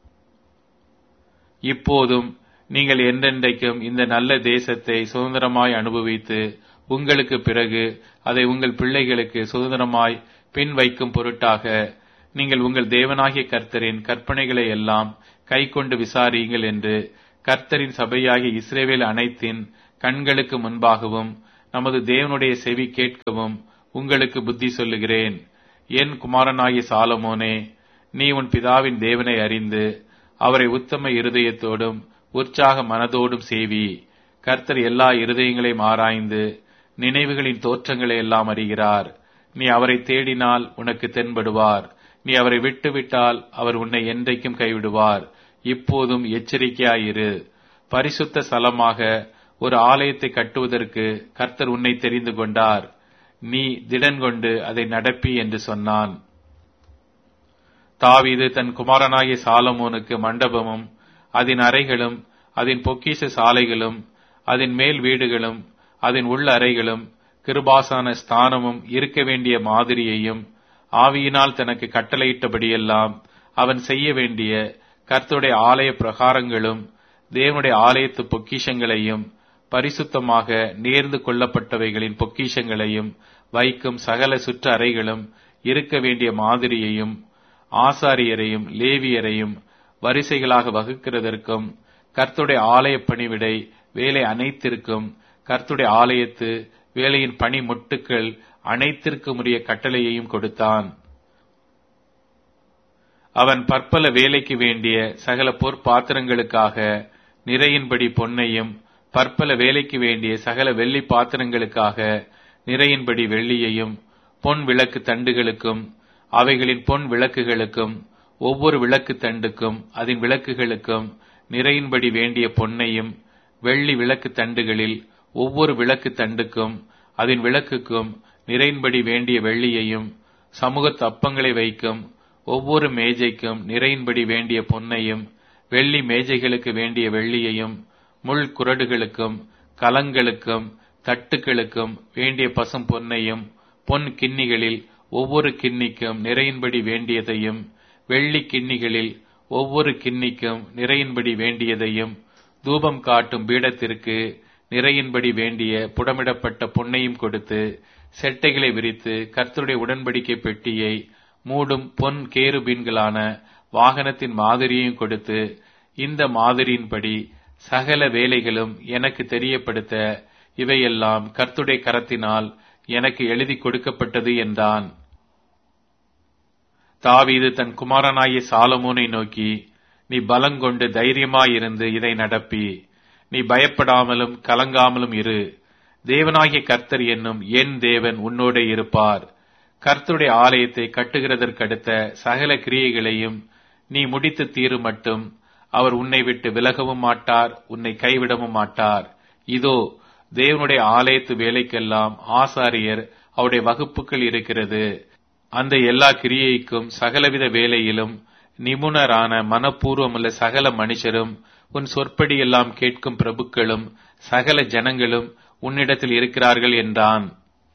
S2: இப்போதும் நீங்கள் என்றென்றைக்கும் இந்த நல்ல தேசத்தை சுதந்திரமாய் அனுபவித்து உங்களுக்கு பிறகு அதை உங்கள் பிள்ளைகளுக்கு சுதந்திரமாய் பின் வைக்கும் பொருட்டாக நீங்கள் உங்கள் தேவனாகிய கர்த்தரின் கற்பனைகளை எல்லாம் கைக்கொண்டு விசாரியுங்கள் என்று கர்த்தரின் சபையாகிய இஸ்ரேவேல் அனைத்தின் கண்களுக்கு முன்பாகவும் நமது தேவனுடைய செவி கேட்கவும் உங்களுக்கு புத்தி சொல்லுகிறேன் என் குமாரனாகிய சாலமோனே நீ உன் பிதாவின் தேவனை அறிந்து அவரை உத்தம இருதயத்தோடும் உற்சாக மனதோடும் சேவி கர்த்தர் எல்லா இருதயங்களையும் ஆராய்ந்து நினைவுகளின் தோற்றங்களை எல்லாம் அறிகிறார் நீ அவரை தேடினால் உனக்கு தென்படுவார் நீ அவரை விட்டுவிட்டால் அவர் உன்னை என்றைக்கும் கைவிடுவார் இப்போதும் எச்சரிக்கையாயிரு பரிசுத்த ஸ்தலமாக ஒரு ஆலயத்தை கட்டுவதற்கு கர்த்தர் உன்னை தெரிந்து கொண்டார் நீ திடன் கொண்டு அதை நடப்பி என்று சொன்னான் தாவீது தன் குமாரனாகிய சாலமோனுக்கு மண்டபமும் அதன் அறைகளும் அதன் பொக்கிஷ சாலைகளும் அதன் மேல் வீடுகளும் அதன் உள்ள அறைகளும் கிருபாசான ஸ்தானமும் இருக்க வேண்டிய மாதிரியையும் ஆவியினால் தனக்கு கட்டளையிட்டபடியெல்லாம் அவன் செய்ய வேண்டிய கர்த்தருடைய ஆலய பிரகாரங்களும் தேவனுடைய ஆலயத்து பொக்கிஷங்களையும் பரிசுத்தமாக நேர்ந்து கொள்ளப்பட்டவைகளின் பொக்கிஷங்களையும் வைக்கும் சகல சுற்று அறைகளும் இருக்க வேண்டிய மாதிரியையும் ஆசாரியரையும் லேவியரையும் வரிசைகளாக வகுக்கிறதற்கும் கர்த்துடைய ஆலய பணிவிடை வேலை அனைத்திற்கும் கர்த்துடைய ஆலயத்து வேலையின் பணி முட்டுக்கள் அனைத்திற்கும் உரிய கட்டளையையும் கொடுத்தான் அவன் பற்பல வேலைக்கு வேண்டிய சகல பொற்பாத்திரங்களுக்காக நிறையின்படி பொன்னையும் பற்பல வேலைக்கு வேண்டிய சகல வெள்ளி பாத்திரங்களுக்காக நிறையின்படி வெள்ளியையும் பொன் விளக்கு தண்டுகளுக்கும் அவைகளின் பொன் விளக்குகளுக்கும் ஒவ்வொரு விளக்கு தண்டுக்கும் அதன் விளக்குகளுக்கும் நிறையின்படி வேண்டிய பொன்னையும் வெள்ளி விளக்கு தண்டுகளில் ஒவ்வொரு விளக்கு தண்டுக்கும் அதன் விளக்குக்கும் நிறையின்படி வேண்டிய வெள்ளியையும் சமூகத்து அப்பங்களை வைக்கும் ஒவ்வொரு மேஜைக்கும் நிறையின்படி வேண்டிய பொன்னையும் வெள்ளி மேஜைகளுக்கு வேண்டிய வெள்ளியையும் முள் குரடுகளுக்கும் கலங்களுக்கும் தட்டுகளுக்கும் வேண்டிய பசும் பொன்னையும் பொன் கிண்ணிகளில் ஒவ்வொரு கிண்ணிக்கும் நிறையின்படி வேண்டியதையும் வெள்ளி கிண்ணிகளில் ஒவ்வொரு கிண்ணிக்கும் நிறையின்படி வேண்டியதையும் தூபம் காட்டும் பீடத்திற்கு நிறையின்படி வேண்டிய புடமிடப்பட்ட பொன்னையும் கொடுத்து செட்டைகளை விரித்து கர்த்தருடைய உடன்படிக்கை பெட்டியை மூடும் பொன் கேருபீன்களான வாகனத்தின் மாதிரியையும் கொடுத்து இந்த மாதிரியின்படி சகல வேலைகளும் எனக்கு தெரியப்படுத்த இவையெல்லாம் கர்த்துடைய கரத்தினால் எனக்கு எழுதி கொடுக்கப்பட்டது என்றான் தாவீது தன் குமாரனாகிய சாலமோனை நோக்கி நீ பலங்கொண்டு தைரியமாயிருந்து இதை நடப்பி நீ பயப்படாமலும் கலங்காமலும் இரு தேவனாகிய கர்த்தர் என்னும் என் தேவன் உன்னோட இருப்பார் கர்த்தருடைய ஆலயத்தை கட்டுகிறதற்கடுத்த சகல கிரியைகளையும் நீ முடித்து தீரு மட்டும் அவர் உன்னை விட்டு விலகவும் மாட்டார் உன்னை கைவிடவும் மாட்டார் இதோ தேவனுடைய ஆலயத்து வேலைக்கெல்லாம் ஆசாரியர் அவருடைய வகுப்புகள் இருக்கிறது அந்த எல்லா கிரியைக்கும் சகலவித வேலையிலும் நிபுணரான மனப்பூர்வமுள்ள சகல மனுஷரும் உன் சொற்படி எல்லாம் கேட்கும் பிரபுக்களும் சகல ஜனங்களும் உன்னிடத்தில் இருக்கிறார்கள் என்றான்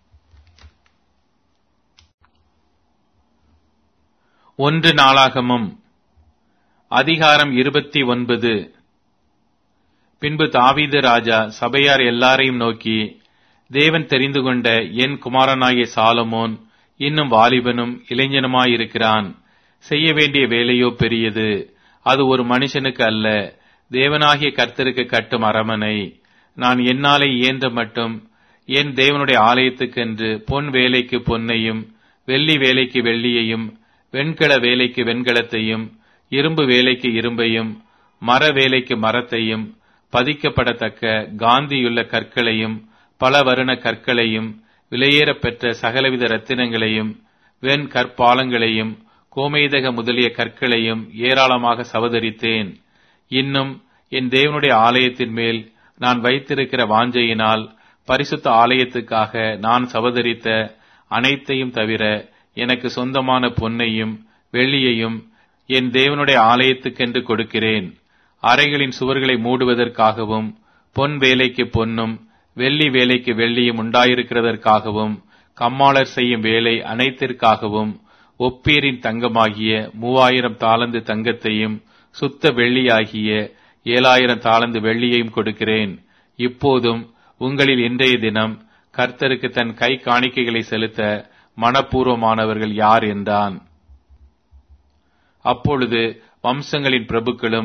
S2: ஒன்று நாளாகமும் அதிகாரம் இருபத்தி ஒன்பது பின்பு தாவீது ராஜா சபையார் எல்லாரையும் நோக்கி தேவன் தெரிந்து கொண்ட என் குமாரனாகிய சாலமோன் இன்னும் வாலிபனும் இளைஞனுமாயிருக்கிறான் செய்ய வேண்டிய வேலையோ பெரியது அது ஒரு மனுஷனுக்கு அல்ல தேவனாகிய கர்த்தருக்கு கட்டும் அரமனை நான் என்னாலே இயன்ற மட்டும் என் தேவனுடைய ஆலயத்துக்கென்று பொன் வேலைக்கு பொன்னையும் வெள்ளி வேலைக்கு வெள்ளியையும் வெண்கல வேலைக்கு வெண்கலத்தையும் இரும்பு வேலைக்கு இரும்பையும் மர வேலைக்கு மரத்தையும் பதிக்கப்படத்தக்க காந்தியுள்ள கற்களையும் பல வருண கற்களையும் விலையேறப் பெற்ற சகலவித ரத்தினங்களையும் வெண் கற்பாலங்களையும் கோமேதக முதலிய கற்களையும் ஏராளமாக சவதரித்தேன் இன்னும் என் தேவனுடைய ஆலயத்தின் மேல் நான் வைத்திருக்கிற வாஞ்சையினால் பரிசுத்த ஆலயத்துக்காக நான் சவதரித்த அனைத்தையும் தவிர எனக்கு சொந்தமான பொன்னையும் வெள்ளியையும் என் தேவனுடைய ஆலயத்துக்கென்று கொடுக்கிறேன் அறைகளின் சுவர்களை மூடுவதற்காகவும் பொன் வேலைக்கு பொன்னும் வெள்ளி வேலைக்கு வெள்ளியும் உண்டாயிருக்கிறதற்காகவும் கம்மாளர் செய்யும் வேலை அனைத்திற்காகவும் ஒப்பீரின் தங்கமாகிய மூவாயிரம் தாளந்து தங்கத்தையும் சுத்த வெள்ளியாகிய ஏழாயிரம் தாளந்து வெள்ளியையும் கொடுக்கிறேன் இப்போதும் உங்களில் இன்றைய தினம் கர்த்தருக்கு தன் கை காணிக்கைகளை செலுத்த மனப்பூர்வமானவர்கள் யார் என்றான் அப்பொழுது வம்சங்களின் பிரபுக்களும்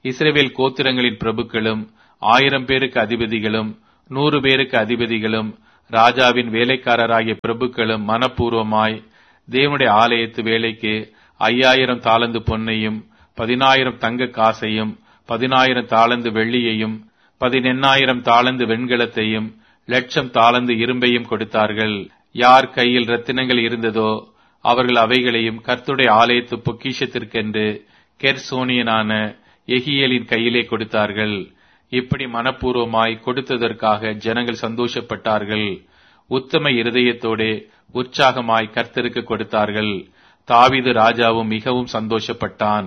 S1: இஸ்ரேவேல் கோத்திரங்களின் பிரபுக்களும் ஆயிரம் பேருக்கு அதிபதிகளும் நூறு பேருக்கு அதிபதிகளும் ராஜாவின் வேலைக்காரராகிய பிரபுக்களும் மனப்பூர்வமாய் தேவனுடைய ஆலயத்து வேலைக்கு ஐயாயிரம் தாளந்து பொன்னையும் பதினாயிரம் தங்க காசையும் பதினாயிரம் தாளந்து வெள்ளியையும் பதினெண்ணாயிரம் தாளந்து வெண்கலத்தையும் லட்சம் தாளந்து இரும்பையும் கொடுத்தார்கள் யார் கையில் ரத்தினங்கள் இருந்ததோ அவர்கள் அவைகளையும் கர்த்துடைய ஆலயத்து பொக்கிஷத்திற்கென்று கெர்சோனியனான எகியலின் கையிலே கொடுத்தார்கள் இப்படி மனப்பூர்வமாய் கொடுத்ததற்காக ஜனங்கள் சந்தோஷப்பட்டார்கள் உத்தம இருதயத்தோடே உற்சாகமாய் கர்த்தருக்கு கொடுத்தார்கள் தாவீது ராஜாவும் மிகவும் சந்தோஷப்பட்டான்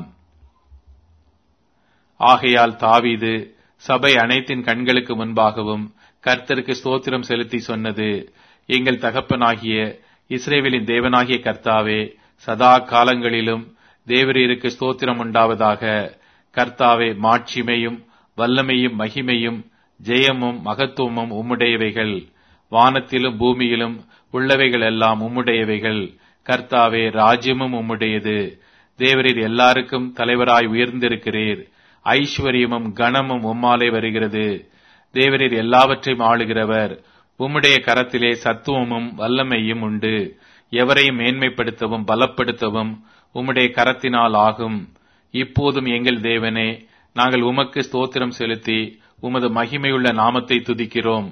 S1: ஆகையால் தாவீது சபை அனைத்தின் கண்களுக்கு முன்பாகவும் கர்த்தருக்கு ஸ்தோத்திரம் செலுத்தி சொன்னது எங்கள் தகப்பனாகிய இஸ்ரேவேலின் தேவனாகிய கர்த்தாவே சதா காலங்களிலும் தேவரீருக்கு ஸ்தோத்திரம் உண்டாவதாக கர்த்தாவே மாட்சிமையும் வல்லமையும் மகிமையும் ஜெயமும் மகத்துவமும் உம்முடையவைகள் வானத்திலும் பூமியிலும் உள்ளவைகள் எல்லாம் உம்முடையவைகள் கர்த்தாவே ராஜ்யமும் உம்முடையது தேவரீர் எல்லாருக்கும் தலைவராய் உயர்ந்திருக்கிறீர் ஐஸ்வர்யமும் கனமும் உம்மாலே வருகிறது தேவரீர் எல்லாவற்றையும் ஆளுகிறவர் உம்முடைய கரத்திலே சத்துவமும் வல்லமையும் உண்டு எவரையும் மேன்மைப்படுத்தவும் பலப்படுத்தவும் உம்முடைய கரத்தினால் ஆகும் இப்போதும் எங்கள் தேவனே நாங்கள் உமக்கு ஸ்தோத்திரம் செலுத்தி உமது மகிமையுள்ள நாமத்தை துதிக்கிறோம்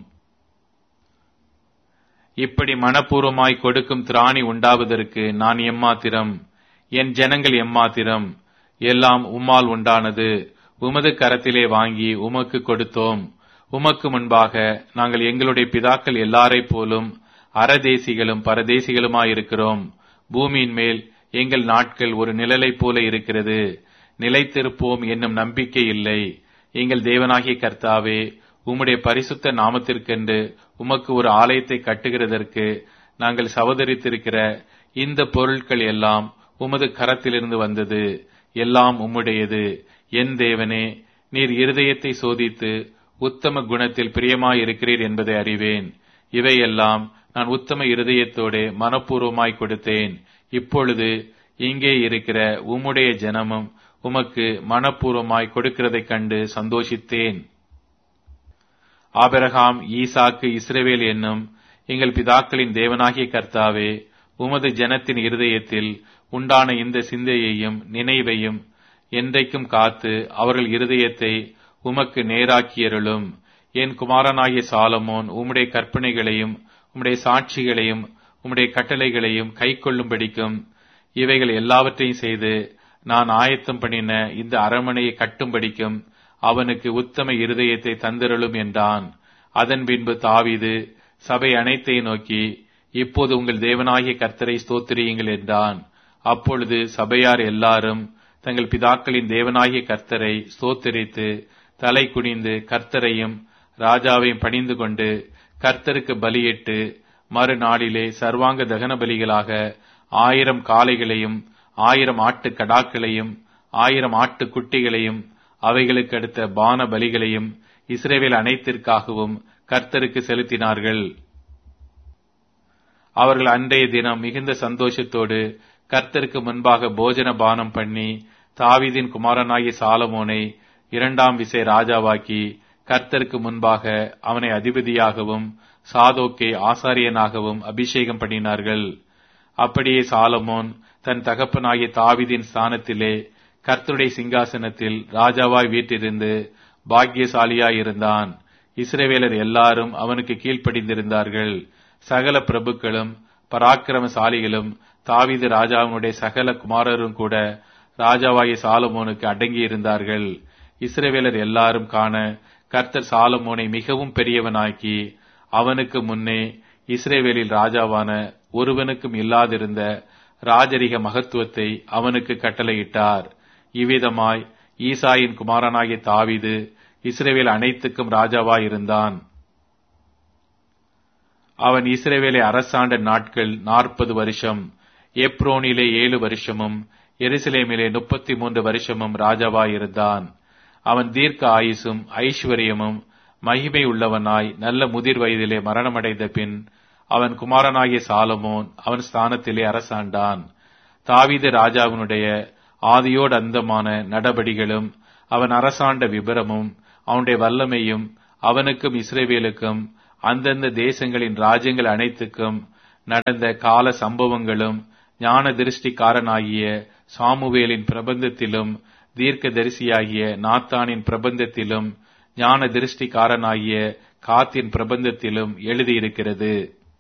S1: இப்படி மனப்பூர்வமாய் கொடுக்கும் திராணி உண்டாவதற்கு நான் எம்மாத்திரம் என் ஜனங்கள் எம்மாத்திரம் எல்லாம் உம்மால் உண்டானது உமது கரத்திலே வாங்கி உமக்கு கொடுத்தோம் உமக்கு முன்பாக நாங்கள் எங்களுடைய பிதாக்கள் எல்லாரைப் போலும் அறதேசிகளும் பரதேசிகளுமாயிருக்கிறோம் பூமியின் மேல் எங்கள் நாட்கள் ஒரு நிழலைப் போல இருக்கிறது நிலைத்திருப்போம் என்னும் நம்பிக்கை இல்லை எங்கள் தேவனாகிய கர்த்தாவே உம்முடைய பரிசுத்த நாமத்திற்கென்று உமக்கு ஒரு ஆலயத்தை கட்டுகிறதற்கு நாங்கள் சவதரித்திருக்கிற இந்த பொருட்கள் எல்லாம் உமது கரத்திலிருந்து வந்தது எல்லாம் உம்முடையது என் தேவனே நீர் இருதயத்தை சோதித்து உத்தம குணத்தில் பிரியமாயிருக்கிறீர் என்பதை அறிவேன் இவையெல்லாம் நான் உத்தம இருதயத்தோட மனப்பூர்வமாய் கொடுத்தேன் இப்பொழுது இங்கே இருக்கிற உம்முடைய ஜனமும் உமக்கு மனப்பூர்வமாய் கொடுக்கிறதைக் கண்டு சந்தோஷித்தேன் ஆபிரகாம் ஈசாக்கு இஸ்ரவேல் என்னும் எங்கள் பிதாக்களின் தேவனாகிய கர்த்தாவே உமது ஜனத்தின் இருதயத்தில் உண்டான இந்த சிந்தையையும் நினைவையும் என்றைக்கும் காத்து அவர்கள் இருதயத்தை உமக்கு நேராக்கியருளும் என் குமாரனாகிய சாலமோன் உம்முடைய கற்பனைகளையும் உம்முடைய சாட்சிகளையும் உம்முடைய கட்டளைகளையும் கைக்கொள்ளும்படிக்கும் இவைகள் எல்லாவற்றையும் செய்து நான் ஆயத்தம் பண்ணின இந்த அரண்மனையை கட்டும்படிக்கும் அவனுக்கு உத்தம இருதயத்தை தந்திரளும் என்றான் அதன் பின்பு தாவிது சபை அனைத்தை நோக்கி இப்போது உங்கள் தேவனாகிய கர்த்தரை ஸ்தோத்திரியுங்கள் என்றான் அப்பொழுது சபையார் எல்லாரும் தங்கள் பிதாக்களின் தேவனாகிய கர்த்தரை ஸ்தோத்திரித்து தலை குனிந்து கர்த்தரையும் ராஜாவையும் பணிந்து கொண்டு கர்த்தருக்கு பலியிட்டு மறுநாளிலே சர்வாங்க தகன பலிகளாக ஆயிரம் காளைகளையும் ஆயிரம் ஆட்டு கடாக்களையும் ஆயிரம் ஆட்டு குட்டிகளையும் அவைகளுக்கு அடுத்த பான பலிகளையும் இஸ்ரேவேல் அனைத்திற்காகவும் கர்த்தருக்கு செலுத்தினார்கள் அவர்கள் அன்றைய தினம் மிகுந்த சந்தோஷத்தோடு கர்த்தருக்கு முன்பாக போஜன பானம் பண்ணி தாவீதின் குமாரனாகிய சாலமோனை இரண்டாம் விசை ராஜாவாக்கி கர்த்தருக்கு முன்பாக அவனை அதிபதியாகவும் சாதோக்கை ஆசாரியனாகவும் அபிஷேகம் பண்ணினார்கள் அப்படியே சாலமோன் தன் தகப்பனாகிய தாவீதின் ஸ்தானத்திலே கர்த்தருடைய சிங்காசனத்தில் ராஜாவாய் வீட்டிருந்து பாக்கியசாலியாயிருந்தான் இஸ்ரவேலர் எல்லாரும் அவனுக்கு கீழ்ப்படிந்திருந்தார்கள் சகல பிரபுக்களும் பராக்கிரமசாலிகளும் தாவீது ராஜாவினுடைய சகல குமாரரும் கூட ராஜாவாகிய சாலமோனுக்கு அடங்கியிருந்தார்கள் இஸ்ரவேலர் எல்லாரும் காண கர்த்தர் சாலமோனை மிகவும் பெரியவனாக்கி அவனுக்கு முன்னே இஸ்ரேவேலில் ராஜாவான ஒருவனுக்கும் இல்லாதிருந்த ராஜரிக மகத்துவத்தை அவனுக்கு கட்டளையிட்டார் இவ்விதமாய் ஈசாயின் குமாரனாகிய தாவிது இஸ்ரேவேல் அனைத்துக்கும் ராஜாவாயிருந்தான் அவன் இஸ்ரேவேலை அரசாண்ட நாட்கள் நாற்பது வருஷம் எப்ரோனிலே ஏழு வருஷமும் எருசலேமிலே முப்பத்தி மூன்று வருஷமும் ராஜாவாயிருந்தான் அவன் தீர்க்க ஆயுசும் ஐஸ்வர்யமும் மகிமை உள்ளவனாய் நல்ல முதிர் வயதிலே மரணமடைந்த பின் அவன் குமாரனாகிய சாலமோன் அவன் ஸ்தானத்திலே அரசாண்டான் தாவீது ராஜாவினுடைய ஆதியோடு அந்தமான நடபடிகளும்
S2: அவன் அரசாண்ட விபரமும் அவனுடைய வல்லமையும் அவனுக்கும் இஸ்ரேவேலுக்கும் அந்தந்த தேசங்களின் ராஜ்யங்கள் அனைத்துக்கும் நடந்த கால சம்பவங்களும் ஞான திருஷ்டிக்காரனாகிய சாமுவேலின் பிரபந்தத்திலும் தீர்க்க தரிசியாகிய நாத்தானின் பிரபந்தத்திலும் ஞான திருஷ்டிக்காரனாகிய காத்தின் பிரபந்தத்திலும் எழுதியிருக்கிறது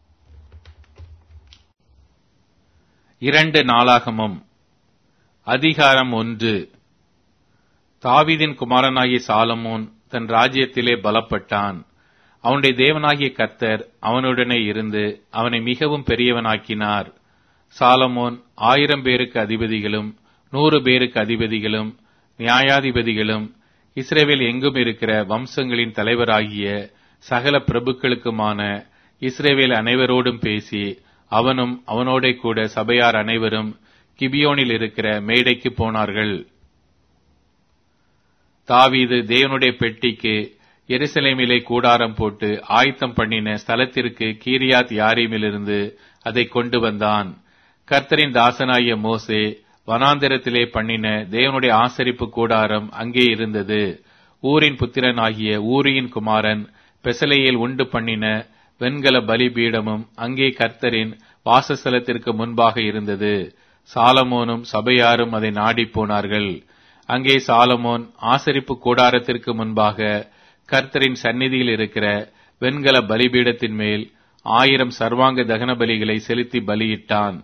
S2: இரண்டு நாளாகமும் அதிகாரம் ஒன்று தாவீதின் குமாரனாகிய சாலமோன் தன் ராஜ்யத்திலே பலப்பட்டான் அவனுடைய தேவனாகிய கர்த்தர் அவனுடனே இருந்து அவனை மிகவும் பெரியவனாக்கினார் சாலமோன் ஆயிரம் பேருக்கு அதிபதிகளும் நூறு பேருக்கு அதிபதிகளும் நியாயாதிபதிகளும் இஸ்ரேவேல் எங்கும் இருக்கிற வம்சங்களின் தலைவராகிய சகல பிரபுக்களுக்குமான இஸ்ரேவேல் அனைவரோடும் பேசி அவனும் அவனோட கூட சபையார் அனைவரும் கிபியோனில் இருக்கிற மேடைக்கு போனார்கள் தாவீது தேவனுடைய பெட்டிக்கு எருசலேமிலே கூடாரம் போட்டு ஆயத்தம் பண்ணின ஸ்தலத்திற்கு கீரியாத் யாரீமிலிருந்து அதை கொண்டு வந்தான் கர்த்தரின் தாசனாகிய மோசே வனாந்திரத்திலே பண்ணின தேவனுடைய ஆசரிப்பு கூடாரம் அங்கே இருந்தது ஊரின் புத்திரனாகிய ஊரியின் குமாரன் பெசலையில் உண்டு பண்ணின வெண்கல பலிபீடமும் அங்கே கர்த்தரின் வாசஸ்தலத்திற்கு முன்பாக இருந்தது சாலமோனும் சபையாரும் அதை நாடிப் போனார்கள் அங்கே சாலமோன் ஆசரிப்பு கூடாரத்திற்கு முன்பாக கர்த்தரின் சந்நிதியில் இருக்கிற வெண்கல பலிபீடத்தின் மேல் ஆயிரம் சர்வாங்க தகன பலிகளை செலுத்தி பலியிட்டான்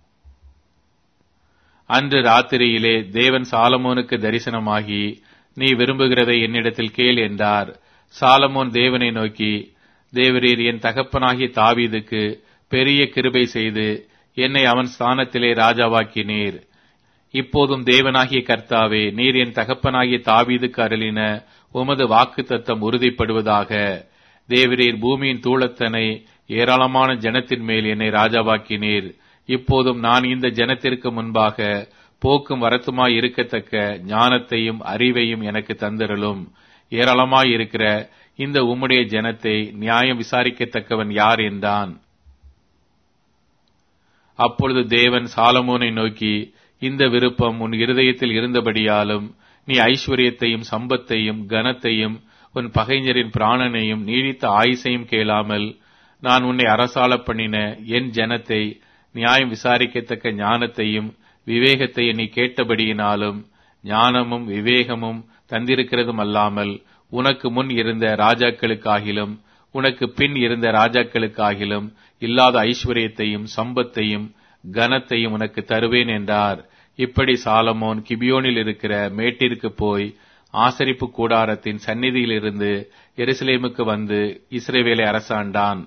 S2: அன்று ராத்திரியிலே தேவன் சாலமோனுக்கு தரிசனமாகி நீ விரும்புகிறதை என்னிடத்தில் கேள் என்றார் சாலமோன் தேவனை நோக்கி தேவரீர் என் தகப்பனாகிய தாவீதுக்கு பெரிய கிருபை செய்து என்னை அவன் ஸ்தானத்திலே ராஜாவாக்கினீர் இப்போதும் தேவனாகிய கர்த்தாவே நீர் என் தகப்பனாகிய தாவீதுக்கு அருளின உமது வாக்கு தத்தம் உறுதிப்படுவதாக தேவரீர் பூமியின் தூளத்தனை ஏராளமான ஜனத்தின் மேல் என்னை ராஜாவாக்கினீர் இப்போதும் நான் இந்த ஜனத்திற்கு முன்பாக போக்கும் வரத்துமாய் இருக்கத்தக்க ஞானத்தையும் அறிவையும் எனக்கு தந்திரலும் ஏராளமாய் இருக்கிற இந்த உம்முடைய ஜனத்தை நியாயம் விசாரிக்கத்தக்கவன் யார் என்றான் அப்பொழுது தேவன் சாலமோனை நோக்கி இந்த விருப்பம் உன் இருதயத்தில் இருந்தபடியாலும் நீ ஐஸ்வர்யத்தையும் சம்பத்தையும் கனத்தையும் உன் பகைஞரின் பிராணனையும் நீடித்த ஆயுசையும் கேளாமல் நான் உன்னை அரசாள பண்ணின என் ஜனத்தை நியாயம் விசாரிக்கத்தக்க ஞானத்தையும் விவேகத்தையும் நீ கேட்டபடியினாலும் ஞானமும் விவேகமும் தந்திருக்கிறதும் அல்லாமல் உனக்கு முன் இருந்த ராஜாக்களுக்காகிலும் உனக்கு பின் இருந்த ராஜாக்களுக்காகிலும் இல்லாத ஐஸ்வர்யத்தையும் சம்பத்தையும் கனத்தையும் உனக்கு தருவேன் என்றார் இப்படி சாலமோன் கிபியோனில் இருக்கிற மேட்டிற்கு போய் ஆசரிப்பு கூடாரத்தின் சந்நிதியிலிருந்து எருசலேமுக்கு வந்து இஸ்ரேவேலை அரசாண்டான்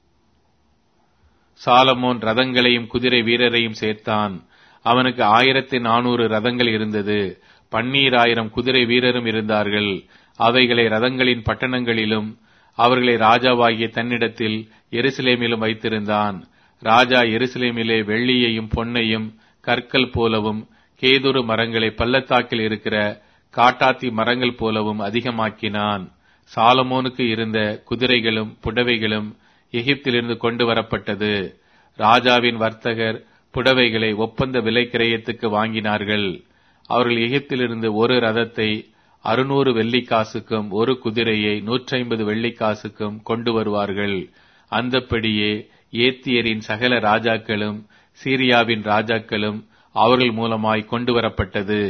S2: சாலமோன் ரதங்களையும் குதிரை வீரரையும் சேர்த்தான் அவனுக்கு ஆயிரத்தி நானூறு ரதங்கள் இருந்தது பன்னீராயிரம் குதிரை வீரரும் இருந்தார்கள் அவைகளை ரதங்களின் பட்டணங்களிலும் அவர்களை ராஜாவாகிய தன்னிடத்தில் எருசலேமிலும் வைத்திருந்தான் ராஜா எருசலேமிலே வெள்ளியையும் பொன்னையும் கற்கள் போலவும் கேதுரு மரங்களை பள்ளத்தாக்கில் இருக்கிற காட்டாத்தி மரங்கள் போலவும் அதிகமாக்கினான் சாலமோனுக்கு இருந்த குதிரைகளும் புடவைகளும் எகிப்திலிருந்து கொண்டு வரப்பட்டது ராஜாவின் வர்த்தகர் புடவைகளை ஒப்பந்த விலை கிரயத்துக்கு வாங்கினார்கள் அவர்கள் எகிப்திலிருந்து ஒரு ரதத்தை அறுநூறு வெள்ளிக்காசுக்கும் ஒரு குதிரையை நூற்றி ஐம்பது வெள்ளிக்காசுக்கும் கொண்டு வருவார்கள் அந்தப்படியே ஏத்தியரின் சகல ராஜாக்களும் சீரியாவின் ராஜாக்களும் அவர்கள் மூலமாய் கொண்டு வரப்பட்டது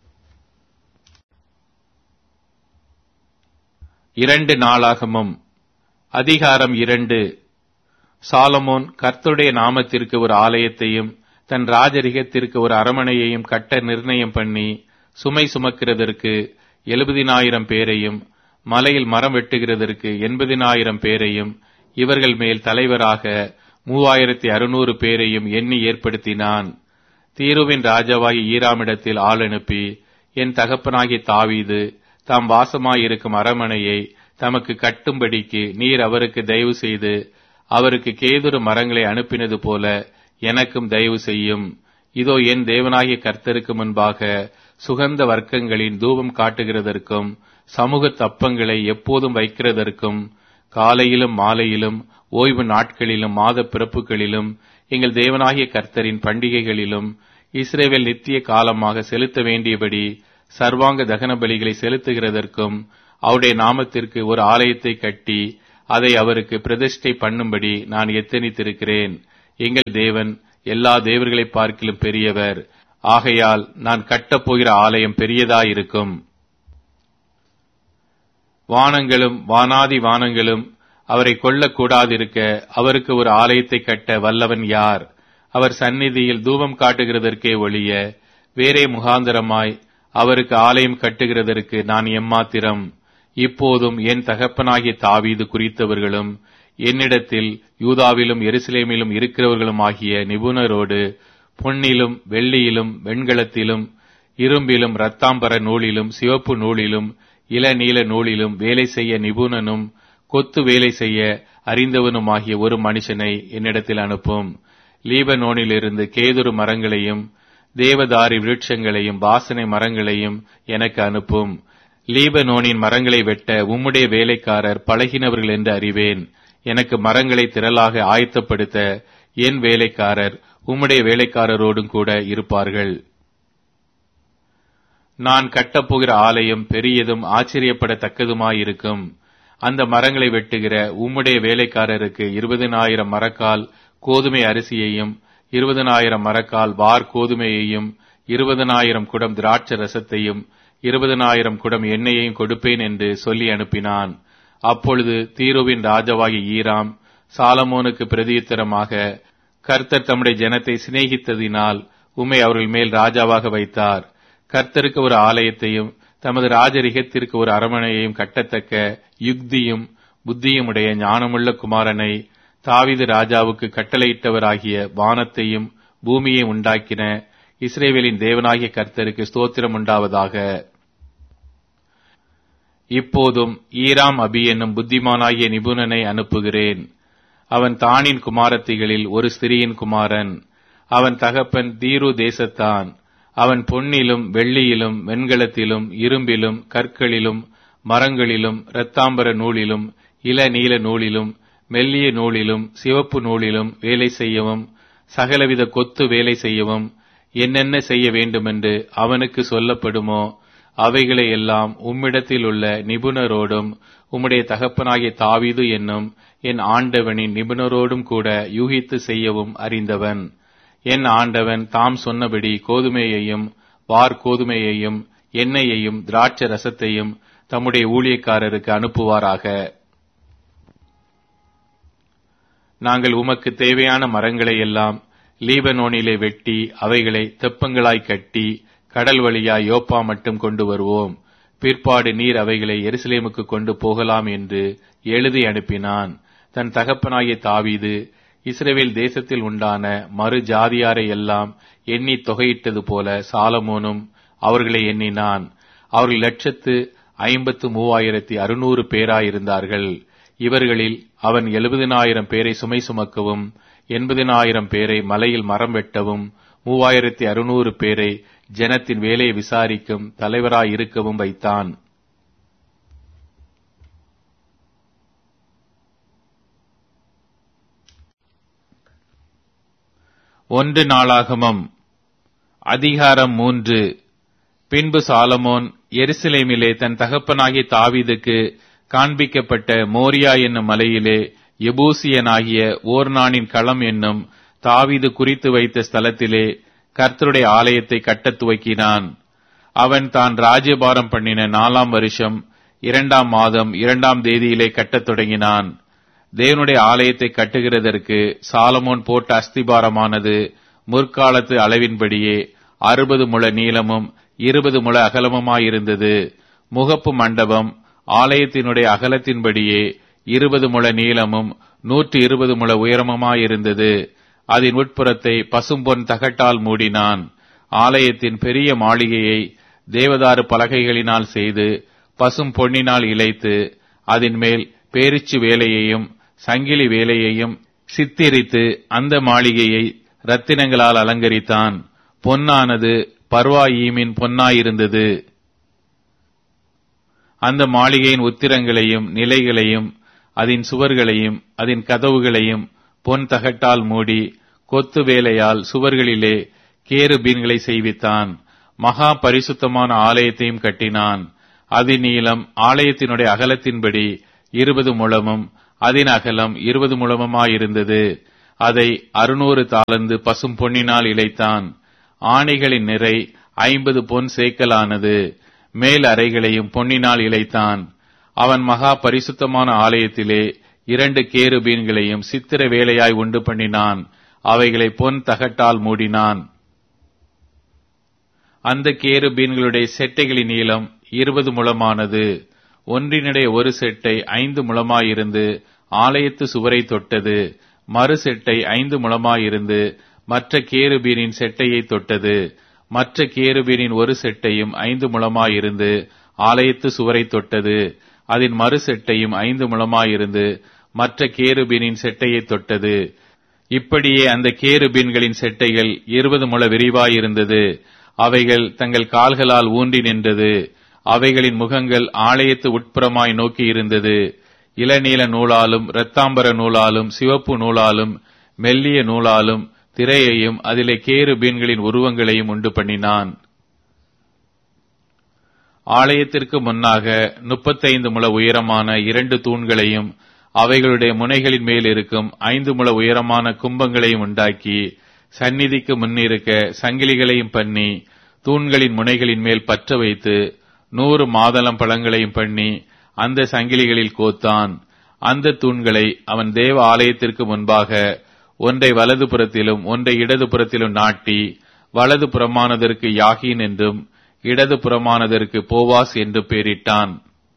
S2: இரண்டு நாளாகமும் அதிகாரம் இரண்டு சாலமோன் கர்த்தருடைய நாமத்திற்கு ஒரு ஆலயத்தையும் தன் ராஜரிகத்திற்கு ஒரு அரமனையையும் கட்ட நிர்ணயம் பண்ணி சுமை சுமக்கிறதற்கு எழுபதினாயிரம் பேரையும் மலையில் மரம் வெட்டுகிறதற்கு எண்பதினாயிரம் பேரையும் இவர்கள் மேல் தலைவராக மூவாயிரத்தி அறுநூறு பேரையும் எண்ணி ஏற்படுத்தினான் தீருவின் ராஜாவாகி ஈராமிடத்தில் ஆள் அனுப்பி என் தகப்பனாகிய தாவீது தாம் வாசமாயிருக்கும் அரமனையை தமக்கு கட்டும்படிக்கு நீர் அவருக்கு தயவு செய்து அவருக்கு கேதுரு மரங்களை அனுப்பினது போல எனக்கும் தயவு செய்யும் இதோ என் தேவனாகிய கர்த்தருக்கு முன்பாக சுகந்த வர்க்கங்களின் தூபம் காட்டுகிறதற்கும் சமூக தப்பங்களை எப்போதும் வைக்கிறதற்கும் காலையிலும் மாலையிலும் ஓய்வு நாட்களிலும் மாத பிறப்புகளிலும் எங்கள் தேவனாகிய கர்த்தரின் பண்டிகைகளிலும் இஸ்ரேவேல் நித்திய காலமாக செலுத்த வேண்டியபடி
S1: சர்வாங்க தகன பலிகளை செலுத்துகிறதற்கும் அவருடைய நாமத்திற்கு ஒரு ஆலயத்தை கட்டி அதை அவருக்கு பிரதிஷ்டை பண்ணும்படி நான் எத்தனித்திருக்கிறேன் எங்கள் தேவன் எல்லா தேவர்களை பார்க்கிலும் பெரியவர் ஆகையால் நான் கட்டப்போகிற ஆலயம் பெரியதாயிருக்கும் வானங்களும் வானாதி வானங்களும் அவரை கொல்லக்கூடாதிருக்க அவருக்கு ஒரு ஆலயத்தை கட்ட வல்லவன் யார் அவர் சந்நிதியில் தூபம் காட்டுகிறதற்கே ஒழிய வேறே முகாந்தரமாய் அவருக்கு ஆலயம் கட்டுகிறதற்கு நான் எம்மாத்திரம் இப்போதும் என் தகப்பனாகிய தாவீது குறித்தவர்களும் என்னிடத்தில் யூதாவிலும் எருசலேமிலும் இருக்கிறவர்களும் ஆகிய நிபுணரோடு பொன்னிலும் வெள்ளியிலும் வெண்கலத்திலும் இரும்பிலும் இரத்தாம்பர நூலிலும் சிவப்பு நூலிலும் இளநீல நூலிலும் வேலை செய்ய நிபுணனும் கொத்து வேலை செய்ய அறிந்தவனுமாகிய ஒரு மனுஷனை என்னிடத்தில் அனுப்பும் லீபனோனிலிருந்து கேதுரு மரங்களையும் தேவதாரி விருட்சங்களையும் வாசனை மரங்களையும் எனக்கு அனுப்பும் லீபனோனின் மரங்களை வெட்ட உம்முடைய வேலைக்காரர் பழகினவர்கள் என்று அறிவேன் எனக்கு மரங்களை திரளாக ஆயத்தப்படுத்த என் வேலைக்காரர் உம்முடைய வேலைக்காரரோடும் கூட இருப்பார்கள் நான் கட்டப்போகிற ஆலயம் பெரியதும் ஆச்சரியப்படத்தக்கதுமாயிருக்கும் அந்த மரங்களை வெட்டுகிற உம்முடைய வேலைக்காரருக்கு இருபதினாயிரம் மரக்கால் கோதுமை அரிசியையும் இருபதனாயிரம் மரக்கால் வார் கோதுமையையும் இருபதனாயிரம் குடம் திராட்ச ரசத்தையும் இருபதனாயிரம் குடம் எண்ணெயையும் கொடுப்பேன் என்று சொல்லி அனுப்பினான் அப்பொழுது தீருவின் ராஜாவாகி ஈராம் சாலமோனுக்கு பிரதியுத்தரமாக கர்த்தர் தம்முடைய ஜனத்தை சிநேகித்ததினால் உம்மை அவர்கள் மேல் ராஜாவாக வைத்தார் கர்த்தருக்கு ஒரு ஆலயத்தையும் தமது ராஜரிகத்திற்கு ஒரு அரமனையையும் கட்டத்தக்க யுக்தியும் புத்தியுமுடைய ஞானமுள்ள குமாரனை தாவிது ராஜாவுக்கு கட்டளையிட்டவராகிய வானத்தையும் பூமியை உண்டாக்கின இஸ்ரேவேலின் தேவனாகிய கர்த்தருக்கு ஸ்தோத்திரம் உண்டாவதாக இப்போதும் ஈராம் அபி என்னும் புத்திமானாகிய நிபுணனை அனுப்புகிறேன் அவன் தானின் குமாரத்திகளில் ஒரு ஸ்திரியின் குமாரன் அவன் தகப்பன் தீரு தேசத்தான் அவன் பொன்னிலும் வெள்ளியிலும் வெண்கலத்திலும் இரும்பிலும் கற்களிலும் மரங்களிலும் இரத்தாம்பர நூலிலும் இள நீல நூலிலும் மெல்லிய நூலிலும் சிவப்பு நூலிலும் வேலை செய்யவும் சகலவித கொத்து வேலை செய்யவும் என்னென்ன செய்ய வேண்டுமென்று அவனுக்கு சொல்லப்படுமோ அவைகளை எல்லாம் உம்மிடத்தில் உள்ள நிபுணரோடும் உம்முடைய தகப்பனாகிய தாவீது என்னும் என் ஆண்டவனின் நிபுணரோடும் கூட யூகித்து செய்யவும் அறிந்தவன் என் ஆண்டவன் தாம் சொன்னபடி கோதுமையையும் வார் கோதுமையையும் எண்ணெயையும் திராட்ச ரசத்தையும் தம்முடைய ஊழியக்காரருக்கு அனுப்புவாராக நாங்கள் உமக்கு தேவையான மரங்களை எல்லாம் லீபனோனிலே வெட்டி அவைகளை தெப்பங்களாய் கட்டி கடல் வழியாய் யோப்பா மட்டும் கொண்டு வருவோம் பிற்பாடு நீர் அவைகளை எருசலேமுக்கு கொண்டு போகலாம் என்று எழுதி அனுப்பினான் தன் தகப்பனாகிய தாவீது இஸ்ரேவேல் தேசத்தில் உண்டான மறு ஜாதியாரை எல்லாம் எண்ணி தொகையிட்டது போல சாலமோனும் அவர்களை எண்ணினான் அவர்கள் லட்சத்து ஐம்பத்து மூவாயிரத்தி அறுநூறு பேராயிருந்தார்கள் இவர்களில் அவன் எழுபதினாயிரம் பேரை சுமை சுமக்கவும் எண்பதினாயிரம் பேரை மலையில் மரம் வெட்டவும் மூவாயிரத்தி அறுநூறு பேரை ஜனத்தின் வேலையை விசாரிக்கும் தலைவராய் இருக்கவும் வைத்தான் ஒன்று நாளாகமம் அதிகாரம் மூன்று பின்பு சாலமோன் எருசலேமிலே தன் தகப்பனாகிய தாவீதுக்கு காண்பிக்கப்பட்ட மோரியா என்னும் மலையிலே எபூசியனாகிய ஓர்னானின் களம் என்னும் தாவீது குறித்து வைத்த ஸ்தலத்திலே கர்த்தருடைய ஆலயத்தை கட்டத் துவக்கினான் அவன் தான் ராஜ்யபாரம் பண்ணின நாலாம் வருஷம் இரண்டாம் மாதம் இரண்டாம் தேதியிலே கட்டத் தொடங்கினான் தேவனுடைய ஆலயத்தை கட்டுகிறதற்கு சாலமோன் போட்ட அஸ்திபாரமானது முற்காலத்து அளவின்படியே அறுபது முழ நீளமும் இருபது முழ அகலமுமாயிருந்தது முகப்பு மண்டபம் ஆலயத்தினுடைய அகலத்தின்படியே இருபது முழ நீளமும் நூற்று இருபது முழ உயரமுமாயிருந்தது அதன் உட்புறத்தை பசும்பொன் தகட்டால் மூடினான் ஆலயத்தின் பெரிய மாளிகையை தேவதாரு பலகைகளினால் செய்து பசும் பொன்னினால் இழைத்து அதன் மேல் பேரிச்சு வேலையையும் சங்கிலி வேலையையும் சித்திரித்து அந்த மாளிகையை ரத்தினங்களால் அலங்கரித்தான் பொன்னானது பர்வாயீமின் பொன்னாயிருந்தது அந்த மாளிகையின் உத்திரங்களையும் நிலைகளையும் அதன் சுவர்களையும் அதன் கதவுகளையும் பொன் தகட்டால் மூடி கொத்து வேலையால் சுவர்களிலே கேருபீன்களை செய்வித்தான்
S2: மகா பரிசுத்தமான ஆலயத்தையும் கட்டினான் அதன் நீளம் ஆலயத்தினுடைய அகலத்தின்படி இருபது முழமும் அதன் அகலம் இருபது முழமுமாயிருந்தது அதை அறுநூறு தாளந்து பசும் பொன்னினால் இழைத்தான் ஆணைகளின் நிறை ஐம்பது பொன் சேக்கலானது மேல் அறைகளையும் பொன்னினால் இழைத்தான் அவன் மகா பரிசுத்தமான ஆலயத்திலே இரண்டு கேருபீன்களையும் சித்திர வேலையாய் உண்டு பண்ணினான் அவைகளை பொன் தகட்டால் மூடினான் அந்த கேருபீன்களுடைய செட்டைகளின் நீளம் இருபது முழமானது ஒன்றினுடைய ஒரு செட்டை ஐந்து முழமாயிருந்து ஆலயத்து சுவரை தொட்டது மறு செட்டை ஐந்து முழமாயிருந்து மற்ற கேருபீனின் செட்டையை தொட்டது மற்ற கேருபீனின் ஒரு செட்டையும் ஐந்து முழமாயிருந்து ஆலயத்து சுவரை தொட்டது அதன் மறு செட்டையும் ஐந்து முழமாயிருந்து மற்ற கேருபீனின் செட்டையை தொட்டது இப்படியே அந்த கேருபீன்களின் செட்டைகள் இருபது முழ விரிவாயிருந்தது அவைகள் தங்கள் கால்களால் ஊன்றி நின்றது அவைகளின் முகங்கள் ஆலயத்து உட்புறமாய் நோக்கி இருந்தது இளநீல நூலாலும் இரத்தாம்பர நூலாலும் சிவப்பு நூலாலும் மெல்லிய நூலாலும் திரையையும் அதிலே கேரு பீன்களின் உருவங்களையும் உண்டு பண்ணினான் ஆலயத்திற்கு முன்னாக முப்பத்தைந்து முழ உயரமான இரண்டு தூண்களையும் அவைகளுடைய முனைகளின் மேல் இருக்கும் ஐந்து முழ உயரமான கும்பங்களையும் உண்டாக்கி சந்நிதிக்கு முன்னிருக்க சங்கிலிகளையும் பண்ணி தூண்களின் முனைகளின் மேல் பற்ற வைத்து நூறு மாதளம் பழங்களையும் பண்ணி அந்த சங்கிலிகளில் கோத்தான் அந்த தூண்களை அவன் தேவ ஆலயத்திற்கு முன்பாக ஒன்றை வலது புறத்திலும் ஒன்றை இடது புறத்திலும் நாட்டி வலது புறமானதற்கு யாகின் என்றும் இடது புறமானதற்கு போவாஸ் என்று பெயரிட்டான்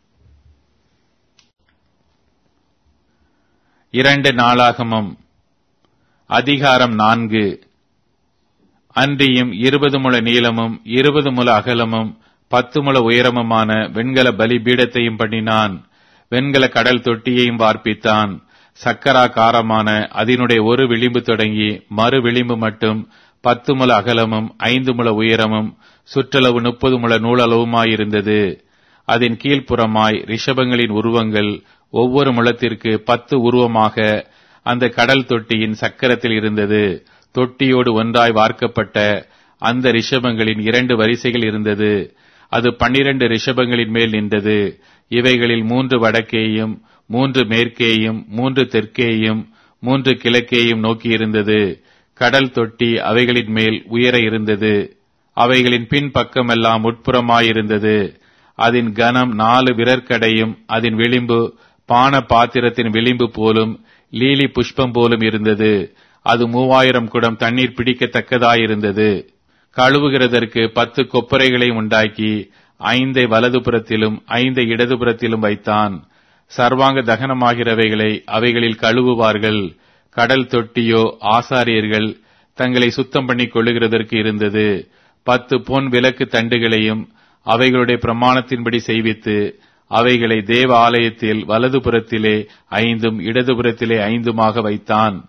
S2: இரண்டு நாளாகமம் அதிகாரம் நான்கு அன்றியும் இருபது முழ நீளமும் இருபது முழ அகலமும் பத்து முழ உயரமுமான வெண்கல பலிபீடத்தையும் பண்ணினான் வெண்கல கடல் தொட்டியையும் வார்ப்பித்தான் சக்கராகாரமான அதனுடைய ஒரு விளிம்பு தொடங்கி மறு விளிம்பு மட்டும் பத்து முழ அகலமும் ஐந்து முழ உயரமும் சுற்றளவு முப்பது முழ நூலளவுமாயிருந்தது அதன் கீழ்ப்புறமாய் ரிஷபங்களின் உருவங்கள் ஒவ்வொரு முழத்திற்கு பத்து உருவமாக அந்த கடல் தொட்டியின் சக்கரத்தில் இருந்தது தொட்டியோடு ஒன்றாய் வார்க்கப்பட்ட அந்த ரிஷபங்களின் இரண்டு வரிசைகள் இருந்தது அது பன்னிரண்டு ரிஷபங்களின் மேல் நின்றது இவைகளில் மூன்று வடக்கேயும் மூன்று மேற்கேயும் மூன்று தெற்கேயும் மூன்று கிழக்கேயும் நோக்கியிருந்தது கடல் தொட்டி அவைகளின் மேல் உயர இருந்தது அவைகளின் பின் பக்கமெல்லாம் உட்புறமாயிருந்தது அதன் கனம் நாலு விரற்கடையும் அதன் விளிம்பு பான பாத்திரத்தின் விளிம்பு போலும் லீலி புஷ்பம் போலும் இருந்தது அது மூவாயிரம் குடம் தண்ணீர் பிடிக்கத்தக்கதாயிருந்தது கழுவுகிறதற்கு பத்து கொப்பரைகளை உண்டாக்கி ஐந்தை வலதுபுறத்திலும் ஐந்தை இடதுபுறத்திலும் வைத்தான் சர்வாங்க தகனமாகிறவைகளை அவைகளில் கழுவுவார்கள் கடல் தொட்டியோ ஆசாரியர்கள் தங்களை சுத்தம் பண்ணிக் கொள்ளுகிறதற்கு இருந்தது பத்து பொன் விளக்கு தண்டுகளையும் அவைகளுடைய பிரமாணத்தின்படி செய்வித்து அவைகளை தேவ ஆலயத்தில் வலதுபுறத்திலே ஐந்தும் இடதுபுறத்திலே ஐந்துமாக வைத்தான்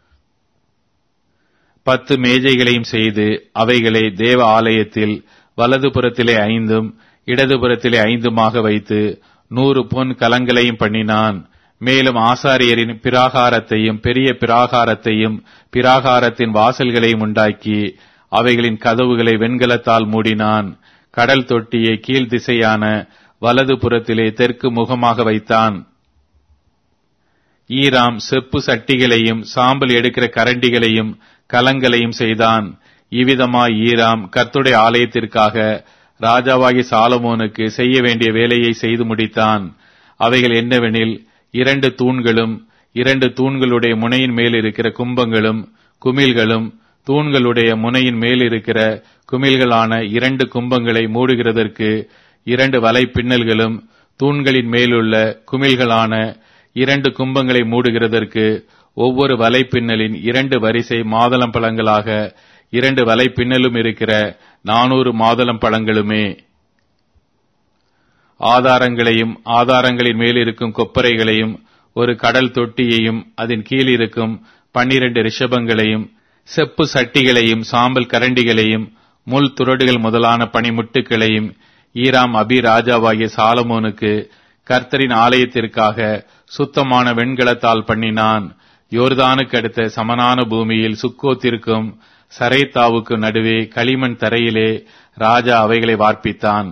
S2: பத்து மேஜைகளையும் செய்து அவைகளை தேவ ஆலயத்தில் வலதுபுறத்திலே ஐந்தும் இடதுபுறத்திலே ஐந்துமாக வைத்து நூறு பொன் கலங்களையும் பண்ணினான் மேலும் ஆசாரியரின் பிராகாரத்தையும் பெரிய பிராகாரத்தையும் பிராகாரத்தின் வாசல்களையும் உண்டாக்கி அவைகளின் கதவுகளை வெண்கலத்தால் மூடினான் கடல் தொட்டியை கீழ் திசையான வலது புறத்திலே தெற்கு முகமாக வைத்தான் ஈராம் செப்பு சட்டிகளையும் சாம்பல் எடுக்கிற கரண்டிகளையும் கலங்களையும் செய்தான் இவ்விதமாய் ஈராம் கர்த்துடைய ஆலயத்திற்காக ராஜாவாகி சாலமோனுக்கு செய்ய வேண்டிய வேலையை செய்து முடித்தான் அவைகள் என்னவெனில் இரண்டு தூண்களும் இரண்டு தூண்களுடைய முனையின் மேல் இருக்கிற கும்பங்களும் குமிழ்களும் தூண்களுடைய முனையின் மேல் இருக்கிற குமிழ்களான இரண்டு கும்பங்களை மூடுகிறதற்கு இரண்டு வலை பின்னல்களும் தூண்களின் மேலுள்ள குமிழ்களான இரண்டு கும்பங்களை மூடுகிறதற்கு ஒவ்வொரு வலை பின்னலின் இரண்டு வரிசை மாதளம் பழங்களாக இரண்டு வலை பின்னலும் இருக்கிற நானூறு மாதளம் பழங்களுமே ஆதாரங்களையும் ஆதாரங்களின் மேல் இருக்கும் கொப்பரைகளையும் ஒரு கடல் தொட்டியையும் அதன் கீழ் இருக்கும் பன்னிரண்டு ரிஷபங்களையும் செப்பு சட்டிகளையும் சாம்பல் கரண்டிகளையும் முள் துறடுகள் முதலான பனிமுட்டுகளையும் ஈராம் அபி ராஜாவாகிய சாலமோனுக்கு கர்த்தரின் ஆலயத்திற்காக சுத்தமான வெண்கலத்தால் பண்ணினான் யோர்தானுக்கு அடுத்த சமனான பூமியில் சுக்கோத்திற்கும்
S1: சரைத்தாவுக்கு நடுவே களிமண் தரையிலே ராஜா அவைகளை வார்ப்பித்தான்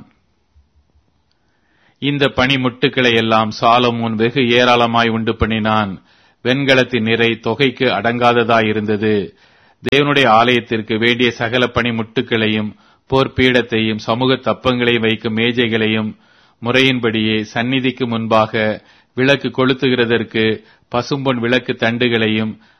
S1: இந்த பனிமுட்டுக்களை எல்லாம் சாலமோன் வெகு ஏராளமாய் உண்டு பண்ணினான் வெண்கலத்தின் நிறை தொகைக்கு அடங்காததாயிருந்தது தேவனுடைய ஆலயத்திற்கு வேண்டிய சகல பனிமுட்டுக்களையும் போர்ப்பீடத்தையும் சமூக தப்பங்களையும் வைக்கும் மேஜைகளையும் முறையின்படியே சந்நிதிக்கு முன்பாக விளக்கு கொளுத்துகிறதற்கு பசும்பொன் விளக்கு தண்டுகளையும்